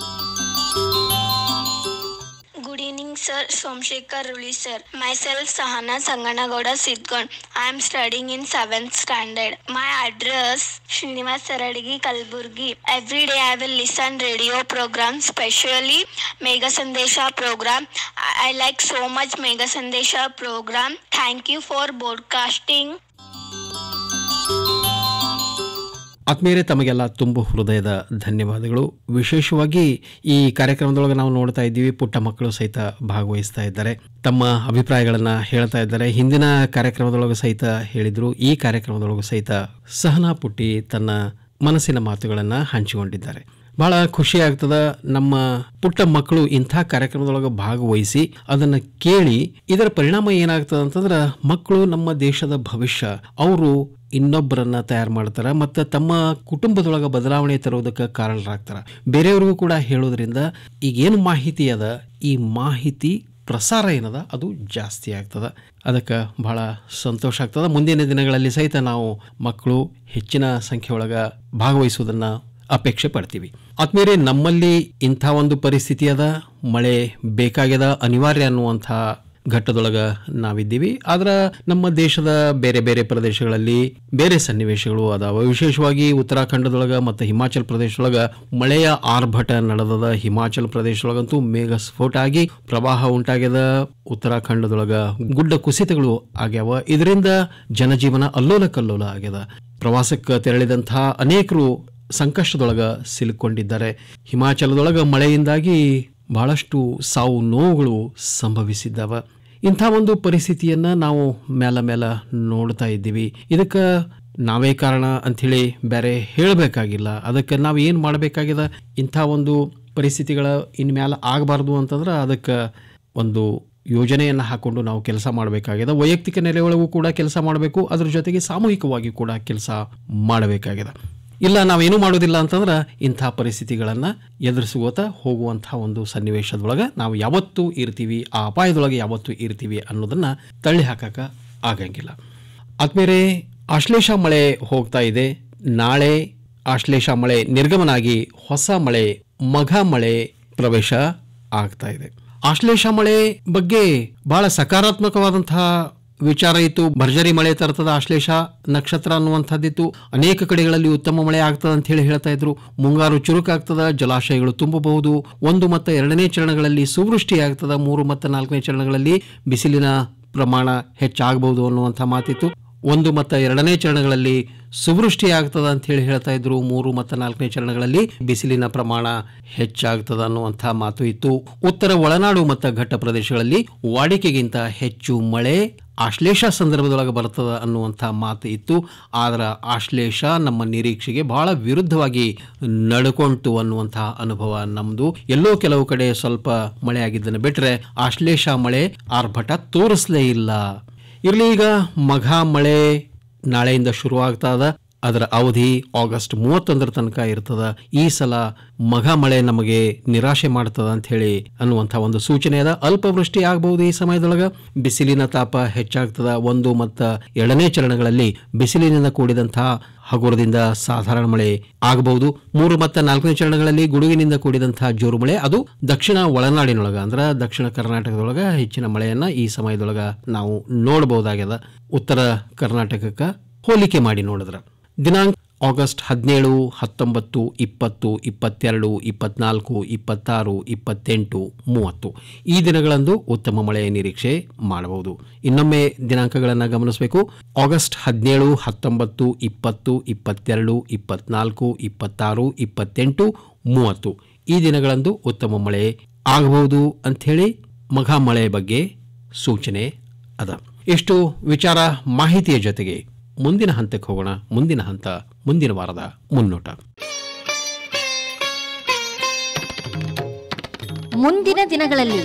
Good evening, sir. Somshekar Ruli, sir. Myself, Sahana Sanganagowda Sidgon. I am studying in 7th standard. My address, Srinivas Saradigi, Kalburgi. Every day I will listen radio program, especially Mega Sandesha program. I, I like so much Mega Sandesha program. Thank you for broadcasting. ಆತ್ಮೀಯರೇ ತಮಗೆಲ್ಲ ತುಂಬ ಹೃದಯದ ಧನ್ಯವಾದಗಳು ವಿಶೇಷವಾಗಿ ಈ ಕಾರ್ಯಕ್ರಮದೊಳಗೆ ನಾವು ನೋಡ್ತಾ ಇದ್ದೀವಿ ಪುಟ್ಟ ಮಕ್ಕಳು ಸಹಿತ ಭಾಗವಹಿಸ್ತಾ ಇದ್ದಾರೆ ತಮ್ಮ ಅಭಿಪ್ರಾಯಗಳನ್ನು ಹೇಳ್ತಾ ಇದ್ದಾರೆ ಹಿಂದಿನ ಕಾರ್ಯಕ್ರಮದೊಳಗೆ ಸಹಿತ ಹೇಳಿದ್ರು ಈ ಕಾರ್ಯಕ್ರಮದೊಳಗೂ ಸಹಿತ ಸಹನಾ ಪುಟ್ಟಿ ತನ್ನ ಮನಸ್ಸಿನ ಮಾತುಗಳನ್ನು ಹಂಚಿಕೊಂಡಿದ್ದಾರೆ ಬಹಳ ಖುಷಿ ಆಗ್ತದ ನಮ್ಮ ಪುಟ್ಟ ಮಕ್ಕಳು ಇಂಥ ಕಾರ್ಯಕ್ರಮದೊಳಗೆ ಭಾಗವಹಿಸಿ ಅದನ್ನು ಕೇಳಿ ಇದರ ಪರಿಣಾಮ ಏನಾಗ್ತದೆ ಅಂತಂದ್ರೆ ಮಕ್ಕಳು ನಮ್ಮ ದೇಶದ ಭವಿಷ್ಯ ಅವರು ಇನ್ನೊಬ್ಬರನ್ನ ತಯಾರು ಮಾಡ್ತಾರೆ ಮತ್ತು ತಮ್ಮ ಕುಟುಂಬದೊಳಗೆ ಬದಲಾವಣೆ ತರೋದಕ್ಕೆ ಕಾರಣರಾಗ್ತಾರೆ ಬೇರೆಯವ್ರಿಗೂ ಕೂಡ ಹೇಳೋದ್ರಿಂದ ಈಗೇನು ಮಾಹಿತಿ ಅದ ಈ ಮಾಹಿತಿ ಪ್ರಸಾರ ಏನದ ಅದು ಜಾಸ್ತಿ ಆಗ್ತದೆ ಅದಕ್ಕೆ ಬಹಳ ಸಂತೋಷ ಆಗ್ತದೆ ಮುಂದಿನ ದಿನಗಳಲ್ಲಿ ಸಹಿತ ನಾವು ಮಕ್ಕಳು ಹೆಚ್ಚಿನ ಸಂಖ್ಯೆ ಒಳಗೆ ಭಾಗವಹಿಸುವುದನ್ನು ಅಪೇಕ್ಷೆ ಪಡ್ತೀವಿ ಆದ್ಮೇಲೆ ನಮ್ಮಲ್ಲಿ ಇಂಥ ಒಂದು ಪರಿಸ್ಥಿತಿ ಅದ ಮಳೆ ಬೇಕಾಗ್ಯದ ಅನಿವಾರ್ಯ ಅನ್ನುವಂಥ ಘಟ್ಟದೊಳಗೆ ನಾವಿದ್ದೀವಿ ಆದ್ರೆ ನಮ್ಮ ದೇಶದ ಬೇರೆ ಬೇರೆ ಪ್ರದೇಶಗಳಲ್ಲಿ ಬೇರೆ ಸನ್ನಿವೇಶಗಳು ಅದಾವ ವಿಶೇಷವಾಗಿ ಉತ್ತರಾಖಂಡದೊಳಗೆ ಮತ್ತು ಹಿಮಾಚಲ ಪ್ರದೇಶದೊಳಗೆ ಮಳೆಯ ಆರ್ಭಟ ನಡೆದದ ಹಿಮಾಚಲ ಪ್ರದೇಶದೊಳಗಂತೂ ಮೇಘ ಸ್ಫೋಟ ಆಗಿ ಪ್ರವಾಹ ಉಂಟಾಗ್ಯದ ಉತ್ತರಾಖಂಡದೊಳಗೆ ಗುಡ್ಡ ಕುಸಿತಗಳು ಆಗ್ಯಾವ ಇದರಿಂದ ಜನಜೀವನ ಅಲ್ಲೋಲ ಕಲ್ಲೋಲ ಆಗ್ಯದ ಪ್ರವಾಸಕ್ಕೆ ತೆರಳಿದಂಥ ಅನೇಕರು ಸಂಕಷ್ಟದೊಳಗೆ ಸಿಲುಕೊಂಡಿದ್ದಾರೆ ಹಿಮಾಚಲದೊಳಗೆ ಮಳೆಯಿಂದಾಗಿ ಬಹಳಷ್ಟು ಸಾವು ನೋವುಗಳು ಸಂಭವಿಸಿದ್ದಾವ ಇಂಥ ಒಂದು ಪರಿಸ್ಥಿತಿಯನ್ನು ನಾವು ಮೇಲ ಮೇಲ ನೋಡ್ತಾ ಇದ್ದೀವಿ ಇದಕ್ಕೆ ನಾವೇ ಕಾರಣ ಅಂಥೇಳಿ ಬೇರೆ ಹೇಳಬೇಕಾಗಿಲ್ಲ ಅದಕ್ಕೆ ನಾವು ಏನು ಮಾಡಬೇಕಾಗಿದೆ ಇಂಥ ಒಂದು ಪರಿಸ್ಥಿತಿಗಳ ಇನ್ಮೇಲೆ ಆಗಬಾರ್ದು ಅಂತಂದ್ರೆ ಅದಕ್ಕೆ ಒಂದು ಯೋಜನೆಯನ್ನು ಹಾಕೊಂಡು ನಾವು ಕೆಲಸ ಮಾಡಬೇಕಾಗಿದೆ ವೈಯಕ್ತಿಕ ನೆಲೆಯೊಳಗೂ ಕೂಡ ಕೆಲಸ ಮಾಡಬೇಕು ಅದ್ರ ಜೊತೆಗೆ ಸಾಮೂಹಿಕವಾಗಿ ಕೂಡ ಕೆಲಸ ಮಾಡಬೇಕಾಗಿದೆ ಇಲ್ಲ ನಾವೇನು ಮಾಡೋದಿಲ್ಲ ಅಂತಂದ್ರೆ ಇಂಥ ಪರಿಸ್ಥಿತಿಗಳನ್ನು ಎದುರಿಸುವತ್ತ ಹೋಗುವಂಥ ಒಂದು ಸನ್ನಿವೇಶದೊಳಗೆ ನಾವು ಯಾವತ್ತೂ ಇರ್ತೀವಿ ಆ ಅಪಾಯದೊಳಗೆ ಯಾವತ್ತೂ ಇರ್ತೀವಿ ಅನ್ನೋದನ್ನು ತಳ್ಳಿ ಹಾಕಕ್ಕೆ ಆಗಂಗಿಲ್ಲ ಆದ್ಮೇಲೆ ಆಶ್ಲೇಷ ಮಳೆ ಹೋಗ್ತಾ ಇದೆ ನಾಳೆ ಆಶ್ಲೇಷ ಮಳೆ ನಿರ್ಗಮನ ಆಗಿ ಹೊಸ ಮಳೆ ಮಘ ಮಳೆ ಪ್ರವೇಶ ಆಗ್ತಾ ಇದೆ ಆಶ್ಲೇಷ ಮಳೆ ಬಗ್ಗೆ ಬಹಳ ಸಕಾರಾತ್ಮಕವಾದಂತಹ ವಿಚಾರ ಇತ್ತು ಭರ್ಜರಿ ಮಳೆ ತರ್ತದ ಆಶ್ಲೇಷ ನಕ್ಷತ್ರ ಅನ್ನುವಂಥದ್ದಿತ್ತು ಅನೇಕ ಕಡೆಗಳಲ್ಲಿ ಉತ್ತಮ ಮಳೆ ಆಗ್ತದ ಅಂತ ಹೇಳಿ ಹೇಳ್ತಾ ಇದ್ರು ಮುಂಗಾರು ಚುರುಕಾಗ್ತದ ಜಲಾಶಯಗಳು ತುಂಬಬಹುದು ಒಂದು ಮತ್ತು ಎರಡನೇ ಚರಣಗಳಲ್ಲಿ ಸುವೃಷ್ಟಿ ಆಗ್ತದ ಮೂರು ಮತ್ತು ನಾಲ್ಕನೇ ಚರಣಗಳಲ್ಲಿ ಬಿಸಿಲಿನ ಪ್ರಮಾಣ ಹೆಚ್ಚಾಗಬಹುದು ಅನ್ನುವಂಥ ಮಾತಿತ್ತು ಒಂದು ಮತ್ತು ಎರಡನೇ ಚರಣಗಳಲ್ಲಿ ಸುವೃಷ್ಟಿ ಆಗ್ತದ ಅಂತ ಹೇಳಿ ಹೇಳ್ತಾ ಇದ್ರು ಮೂರು ಮತ್ತು ನಾಲ್ಕನೇ ಚರಣಗಳಲ್ಲಿ ಬಿಸಿಲಿನ ಪ್ರಮಾಣ ಹೆಚ್ಚಾಗ್ತದ ಅನ್ನುವಂಥ ಮಾತು ಇತ್ತು ಉತ್ತರ ಒಳನಾಡು ಮತ್ತು ಘಟ್ಟ ಪ್ರದೇಶಗಳಲ್ಲಿ ವಾಡಿಕೆಗಿಂತ ಹೆಚ್ಚು ಮಳೆ ಆಶ್ಲೇಷ ಸಂದರ್ಭದೊಳಗೆ ಬರ್ತದ ಅನ್ನುವಂಥ ಮಾತು ಇತ್ತು ಆದ್ರೆ ಆಶ್ಲೇಷ ನಮ್ಮ ನಿರೀಕ್ಷೆಗೆ ಬಹಳ ವಿರುದ್ಧವಾಗಿ ನಡ್ಕೊಂತು ಅನ್ನುವಂಥ ಅನುಭವ ನಮ್ಮದು ಎಲ್ಲೋ ಕೆಲವು ಕಡೆ ಸ್ವಲ್ಪ ಮಳೆ ಆಗಿದ್ದನ್ನು ಬಿಟ್ಟರೆ ಆಶ್ಲೇಷ ಮಳೆ ಆರ್ಭಟ ತೋರಿಸಲೇ ಇಲ್ಲ ಇರಲಿ ಈಗ ಮಘ ಮಳೆ ನಾಳೆಯಿಂದ ಶುರುವಾಗ್ತಾ ಅದ ಅದರ ಅವಧಿ ಆಗಸ್ಟ್ ಮೂವತ್ತೊಂದರ ತನಕ ಇರ್ತದ ಈ ಸಲ ಮಘ ಮಳೆ ನಮಗೆ ನಿರಾಶೆ ಮಾಡ್ತದ ಅಂತ ಹೇಳಿ ಅನ್ನುವಂಥ ಒಂದು ಸೂಚನೆ ಅದ ಅಲ್ಪವೃಷ್ಟಿ ಆಗಬಹುದು ಈ ಸಮಯದೊಳಗ ಬಿಸಿಲಿನ ತಾಪ ಹೆಚ್ಚಾಗ್ತದ ಒಂದು ಮತ್ತು ಎರಡನೇ ಚರಣಗಳಲ್ಲಿ ಬಿಸಿಲಿನಿಂದ ಕೂಡಿದಂತಹ ಹಗುರದಿಂದ ಸಾಧಾರಣ ಮಳೆ ಆಗಬಹುದು ಮೂರು ಮತ್ತು ನಾಲ್ಕನೇ ಚರಣಗಳಲ್ಲಿ ಗುಡುಗಿನಿಂದ ಕೂಡಿದಂತಹ ಜೋರು ಮಳೆ ಅದು ದಕ್ಷಿಣ ಒಳನಾಡಿನೊಳಗ ಅಂದ್ರೆ ದಕ್ಷಿಣ ಕರ್ನಾಟಕದೊಳಗ ಹೆಚ್ಚಿನ ಮಳೆಯನ್ನ ಈ ಸಮಯದೊಳಗ ನಾವು ನೋಡಬಹುದಾಗ್ಯದ ಉತ್ತರ ಕರ್ನಾಟಕಕ್ಕೆ ಹೋಲಿಕೆ ಮಾಡಿ ನೋಡಿದ್ರ ದಿನಾಂಕ ಆಗಸ್ಟ್ ಹದಿನೇಳು ಹತ್ತೊಂಬತ್ತು ಇಪ್ಪತ್ತು ಇಪ್ಪತ್ತೆರಡು ಇಪ್ಪತ್ನಾಲ್ಕು ಇಪ್ಪತ್ತಾರು ಇಪ್ಪತ್ತೆಂಟು ಮೂವತ್ತು ಈ ದಿನಗಳಂದು ಉತ್ತಮ ಮಳೆಯ ನಿರೀಕ್ಷೆ ಮಾಡಬಹುದು ಇನ್ನೊಮ್ಮೆ ದಿನಾಂಕಗಳನ್ನು ಗಮನಿಸಬೇಕು ಆಗಸ್ಟ್ ಹದಿನೇಳು ಹತ್ತೊಂಬತ್ತು ಇಪ್ಪತ್ತು ಇಪ್ಪತ್ತೆರಡು ಇಪ್ಪತ್ನಾಲ್ಕು ಇಪ್ಪತ್ತಾರು ಇಪ್ಪತ್ತೆಂಟು ಮೂವತ್ತು ಈ ದಿನಗಳಂದು ಉತ್ತಮ ಮಳೆ ಆಗಬಹುದು ಅಂಥೇಳಿ ಮಘ ಮಳೆ ಬಗ್ಗೆ ಸೂಚನೆ ಅದ ಎಷ್ಟು ವಿಚಾರ ಮಾಹಿತಿಯ ಜೊತೆಗೆ ಮುಂದಿನ ಹಂತಕ್ಕೆ ಹೋಗೋಣ ಮುಂದಿನ ಹಂತ ಮುಂದಿನ ವಾರದ ಮುನ್ನೋಟ ಮುಂದಿನ ದಿನಗಳಲ್ಲಿ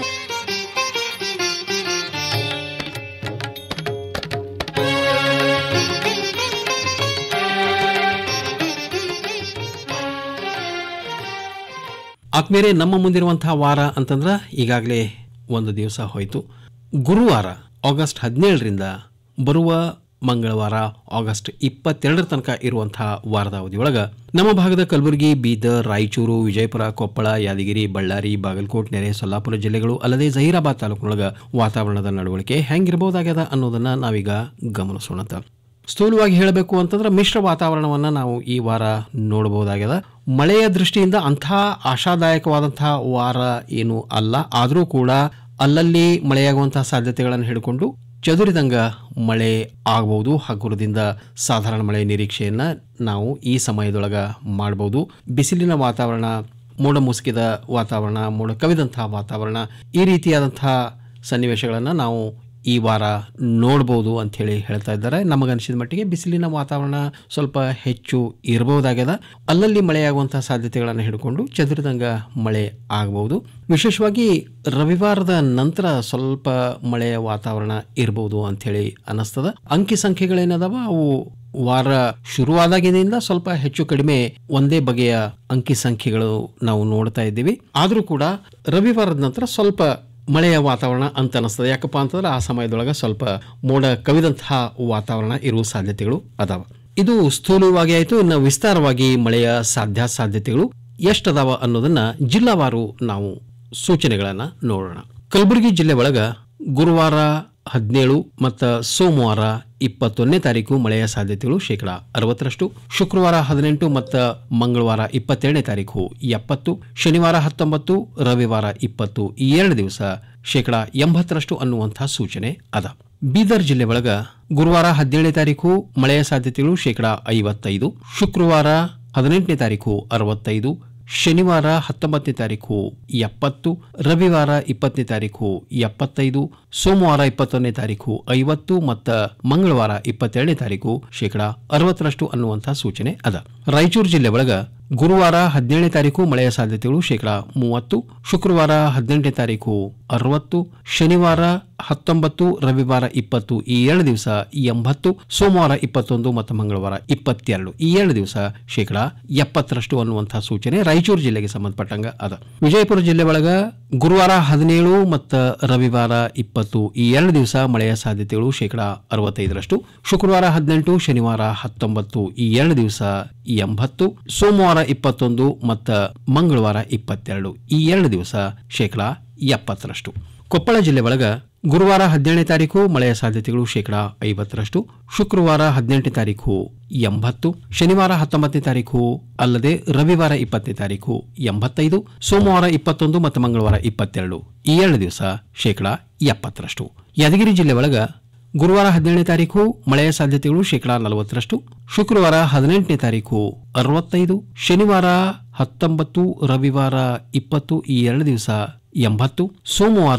ಆದ್ಮೇಲೆ ನಮ್ಮ ಮುಂದಿರುವಂತಹ ವಾರ ಅಂತಂದ್ರೆ ಈಗಾಗಲೇ ಒಂದು ದಿವಸ ಹೋಯಿತು ಗುರುವಾರ ಆಗಸ್ಟ್ ಹದಿನೇಳರಿಂದ ಬರುವ ಮಂಗಳವಾರ ಆಗಸ್ಟ್ ಇಪ್ಪತ್ತೆರಡರ ತನಕ ಇರುವಂತಹ ವಾರದ ಅವಧಿಯೊಳಗೆ ನಮ್ಮ ಭಾಗದ ಕಲಬುರಗಿ ಬೀದರ್ ರಾಯಚೂರು ವಿಜಯಪುರ ಕೊಪ್ಪಳ ಯಾದಗಿರಿ ಬಳ್ಳಾರಿ ಬಾಗಲಕೋಟ್ ನೆರೆ ಸೊಲ್ಲಾಪುರ ಜಿಲ್ಲೆಗಳು ಅಲ್ಲದೆ ಜಹೀರಾಬಾದ್ ತಾಲೂಕಿನೊಳಗೆ ವಾತಾವರಣದ ನಡವಳಿಕೆ ಹೆಂಗಿರಬಹುದಾಗ್ಯದ ಅನ್ನೋದನ್ನ ನಾವೀಗ ಗಮನಿಸೋಣ ಸ್ಥೂಲವಾಗಿ ಹೇಳಬೇಕು ಅಂತಂದ್ರೆ ಮಿಶ್ರ ವಾತಾವರಣವನ್ನು ನಾವು ಈ ವಾರ ನೋಡಬಹುದಾಗ್ಯದ ಮಳೆಯ ದೃಷ್ಟಿಯಿಂದ ಅಂಥ ಆಶಾದಾಯಕವಾದಂತಹ ವಾರ ಏನು ಅಲ್ಲ ಆದರೂ ಕೂಡ ಅಲ್ಲಲ್ಲಿ ಮಳೆಯಾಗುವಂತಹ ಸಾಧ್ಯತೆಗಳನ್ನು ಹಿಡ್ಕೊಂಡು ಚದುರಿದಂಗ ಮಳೆ ಆಗಬಹುದು ಹಗುರದಿಂದ ಸಾಧಾರಣ ಮಳೆ ನಿರೀಕ್ಷೆಯನ್ನು ನಾವು ಈ ಸಮಯದೊಳಗ ಮಾಡಬಹುದು ಬಿಸಿಲಿನ ವಾತಾವರಣ ಮೋಡ ಮುಸುಕಿದ ವಾತಾವರಣ ಮೋಡ ಕವಿದಂತಹ ವಾತಾವರಣ ಈ ರೀತಿಯಾದಂತಹ ಸನ್ನಿವೇಶಗಳನ್ನು ನಾವು ಈ ವಾರ ನೋಡ್ಬೋದು ಅಂಥೇಳಿ ಹೇಳ್ತಾ ಇದ್ದಾರೆ ನಮಗನಿಸಿದ ಮಟ್ಟಿಗೆ ಬಿಸಿಲಿನ ವಾತಾವರಣ ಸ್ವಲ್ಪ ಹೆಚ್ಚು ಇರಬಹುದಾಗ್ಯದ ಅಲ್ಲಲ್ಲಿ ಮಳೆಯಾಗುವಂತಹ ಸಾಧ್ಯತೆಗಳನ್ನು ಹಿಡ್ಕೊಂಡು ಚದುರಿದಂಗ ಮಳೆ ಆಗಬಹುದು ವಿಶೇಷವಾಗಿ ರವಿವಾರದ ನಂತರ ಸ್ವಲ್ಪ ಮಳೆಯ ವಾತಾವರಣ ಇರಬಹುದು ಅಂಥೇಳಿ ಅನ್ನಿಸ್ತದ ಅಂಕಿ ಸಂಖ್ಯೆಗಳೇನದಾವ ಅವು ವಾರ ಶುರುವಾದಾಗಿನಿಂದ ಸ್ವಲ್ಪ ಹೆಚ್ಚು ಕಡಿಮೆ ಒಂದೇ ಬಗೆಯ ಅಂಕಿ ಸಂಖ್ಯೆಗಳು ನಾವು ನೋಡ್ತಾ ಇದ್ದೀವಿ ಆದರೂ ಕೂಡ ರವಿವಾರದ ನಂತರ ಸ್ವಲ್ಪ ಮಳೆಯ ವಾತಾವರಣ ಅಂತ ಅನಿಸ್ತದೆ ಯಾಕಪ್ಪ ಅಂತಂದ್ರೆ ಆ ಸಮಯದೊಳಗೆ ಸ್ವಲ್ಪ ಮೋಡ ಕವಿದಂತಹ ವಾತಾವರಣ ಇರುವ ಸಾಧ್ಯತೆಗಳು ಅದಾವ ಇದು ಸ್ಥೂಲವಾಗಿ ಆಯಿತು ಇನ್ನು ವಿಸ್ತಾರವಾಗಿ ಮಳೆಯ ಸಾಧ್ಯ ಸಾಧ್ಯತೆಗಳು ಎಷ್ಟದಾವ ಅನ್ನೋದನ್ನ ಜಿಲ್ಲಾವಾರು ನಾವು ಸೂಚನೆಗಳನ್ನು ನೋಡೋಣ ಕಲಬುರಗಿ ಜಿಲ್ಲೆ ಒಳಗ ಗುರುವಾರ ಹದಿನೇಳು ಮತ್ತು ಸೋಮವಾರ ಇಪ್ಪತ್ತೊಂದನೇ ತಾರೀಕು ಮಳೆಯ ಸಾಧ್ಯತೆಗಳು ಶೇಕಡ ಅರವತ್ತರಷ್ಟು ಶುಕ್ರವಾರ ಹದಿನೆಂಟು ಮತ್ತು ಮಂಗಳವಾರ ಇಪ್ಪತ್ತೆರಡನೇ ತಾರೀಕು ಎಪ್ಪತ್ತು ಶನಿವಾರ ಹತ್ತೊಂಬತ್ತು ರವಿವಾರ ಇಪ್ಪತ್ತು ಈ ಎರಡು ದಿವಸ ಶೇಕಡ ಎಂಬತ್ತರಷ್ಟು ಅನ್ನುವಂಥ ಸೂಚನೆ ಅದ ಬೀದರ್ ಜಿಲ್ಲೆ ಒಳಗ ಗುರುವಾರ ಹದಿನೇಳನೇ ತಾರೀಕು ಮಳೆಯ ಸಾಧ್ಯತೆಗಳು ಶೇಕಡ ಐವತ್ತೈದು ಶುಕ್ರವಾರ ಹದಿನೆಂಟನೇ ತಾರೀಕು ಅರವತ್ತೈದು ಶನಿವಾರ ಹತ್ತೊಂಬತ್ತನೇ ತಾರೀಕು ಎಪ್ಪತ್ತು ರವಿವಾರ ಇಪ್ಪತ್ತನೇ ತಾರೀಕು ಎಪ್ಪತ್ತೈದು ಸೋಮವಾರ ಇಪ್ಪತ್ತೊಂದನೇ ತಾರೀಕು ಐವತ್ತು ಮತ್ತು ಮಂಗಳವಾರ ಇಪ್ಪತ್ತೆರಡನೇ ತಾರೀಕು ಶೇಕಡ ಅರವತ್ತರಷ್ಟು ಅನ್ನುವಂಥ ಸೂಚನೆ ಅದ ರಾಯಚೂರು ಜಿಲ್ಲೆ ಒಳಗ ಗುರುವಾರ ಹದಿನೇಳನೇ ತಾರೀಕು ಮಳೆಯ ಸಾಧ್ಯತೆಗಳು ಶೇಕಡ ಮೂವತ್ತು ಶುಕ್ರವಾರ ಹದಿನೆಂಟನೇ ತಾರೀಕು ಅರವತ್ತು ಶನಿವಾರ ಹತ್ತೊಂಬತ್ತು ರವಿವಾರ ಇಪ್ಪತ್ತು ಈ ಎರಡು ದಿವಸ ಎಂಬತ್ತು ಸೋಮವಾರ ಇಪ್ಪತ್ತೊಂದು ಮತ್ತು ಮಂಗಳವಾರ ಇಪ್ಪತ್ತೆರಡು ಈ ಎರಡು ದಿವಸ ಶೇಕಡ ಎಪ್ಪತ್ತರಷ್ಟು ಅನ್ನುವಂಥ ಸೂಚನೆ ರಾಯಚೂರು ಜಿಲ್ಲೆಗೆ ಸಂಬಂಧಪಟ್ಟಂಗ ಅದ ವಿಜಯಪುರ ಜಿಲ್ಲೆ ಒಳಗ ಗುರುವಾರ ಹದಿನೇಳು ಮತ್ತು ರವಿವಾರ ಇಪ್ಪತ್ತು ಈ ಎರಡು ದಿವಸ ಮಳೆಯ ಸಾಧ್ಯತೆಗಳು ಶೇಕಡ ಅರವತ್ತೈದರಷ್ಟು ಶುಕ್ರವಾರ ಹದಿನೆಂಟು ಶನಿವಾರ ಹತ್ತೊಂಬತ್ತು ಈ ಎರಡು ದಿವಸ ಎಂಬತ್ತು ಸೋಮವಾರ ಇಪ್ಪತ್ತೊಂದು ಮತ್ತು ಮಂಗಳವಾರ ಇಪ್ಪತ್ತೆರಡು ಈ ಎರಡು ದಿವಸ ಶೇಕಡ ಎಪ್ಪತ್ತರಷ್ಟು ಕೊಪ್ಪಳ ಜಿಲ್ಲೆ ಒಳಗ ಗುರುವಾರ ಹದಿನೇಳನೇ ತಾರೀಕು ಮಳೆಯ ಸಾಧ್ಯತೆಗಳು ಶೇಕಡ ಐವತ್ತರಷ್ಟು ಶುಕ್ರವಾರ ಹದಿನೆಂಟನೇ ತಾರೀಕು ಎಂಬತ್ತು ಶನಿವಾರ ಹತ್ತೊಂಬತ್ತನೇ ತಾರೀಕು ಅಲ್ಲದೆ ರವಿವಾರ ಇಪ್ಪತ್ತನೇ ತಾರೀಕು ಎಂಬತ್ತೈದು ಸೋಮವಾರ ಇಪ್ಪತ್ತೊಂದು ಮತ್ತು ಮಂಗಳವಾರ ಇಪ್ಪತ್ತೆರಡು ಈ ಎರಡು ದಿವಸ ಶೇಕಡ ಎಪ್ಪತ್ತರಷ್ಟು ಯಾದಗಿರಿ ಜಿಲ್ಲೆ ಒಳಗ ಗುರುವಾರ ಹದಿನೇಳನೇ ತಾರೀಕು ಮಳೆಯ ಸಾಧ್ಯತೆಗಳು ಶೇಕಡಾ ನಲವತ್ತರಷ್ಟು ಶುಕ್ರವಾರ ಹದಿನೆಂಟನೇ ತಾರೀಕು ಅರವತ್ತೈದು ಶನಿವಾರ ಹತ್ತೊಂಬತ್ತು ರವಿವಾರ ಇಪ್ಪತ್ತು ಈ ಎರಡು ದಿವಸ ಎಂಬತ್ತು ಸೋಮವಾರ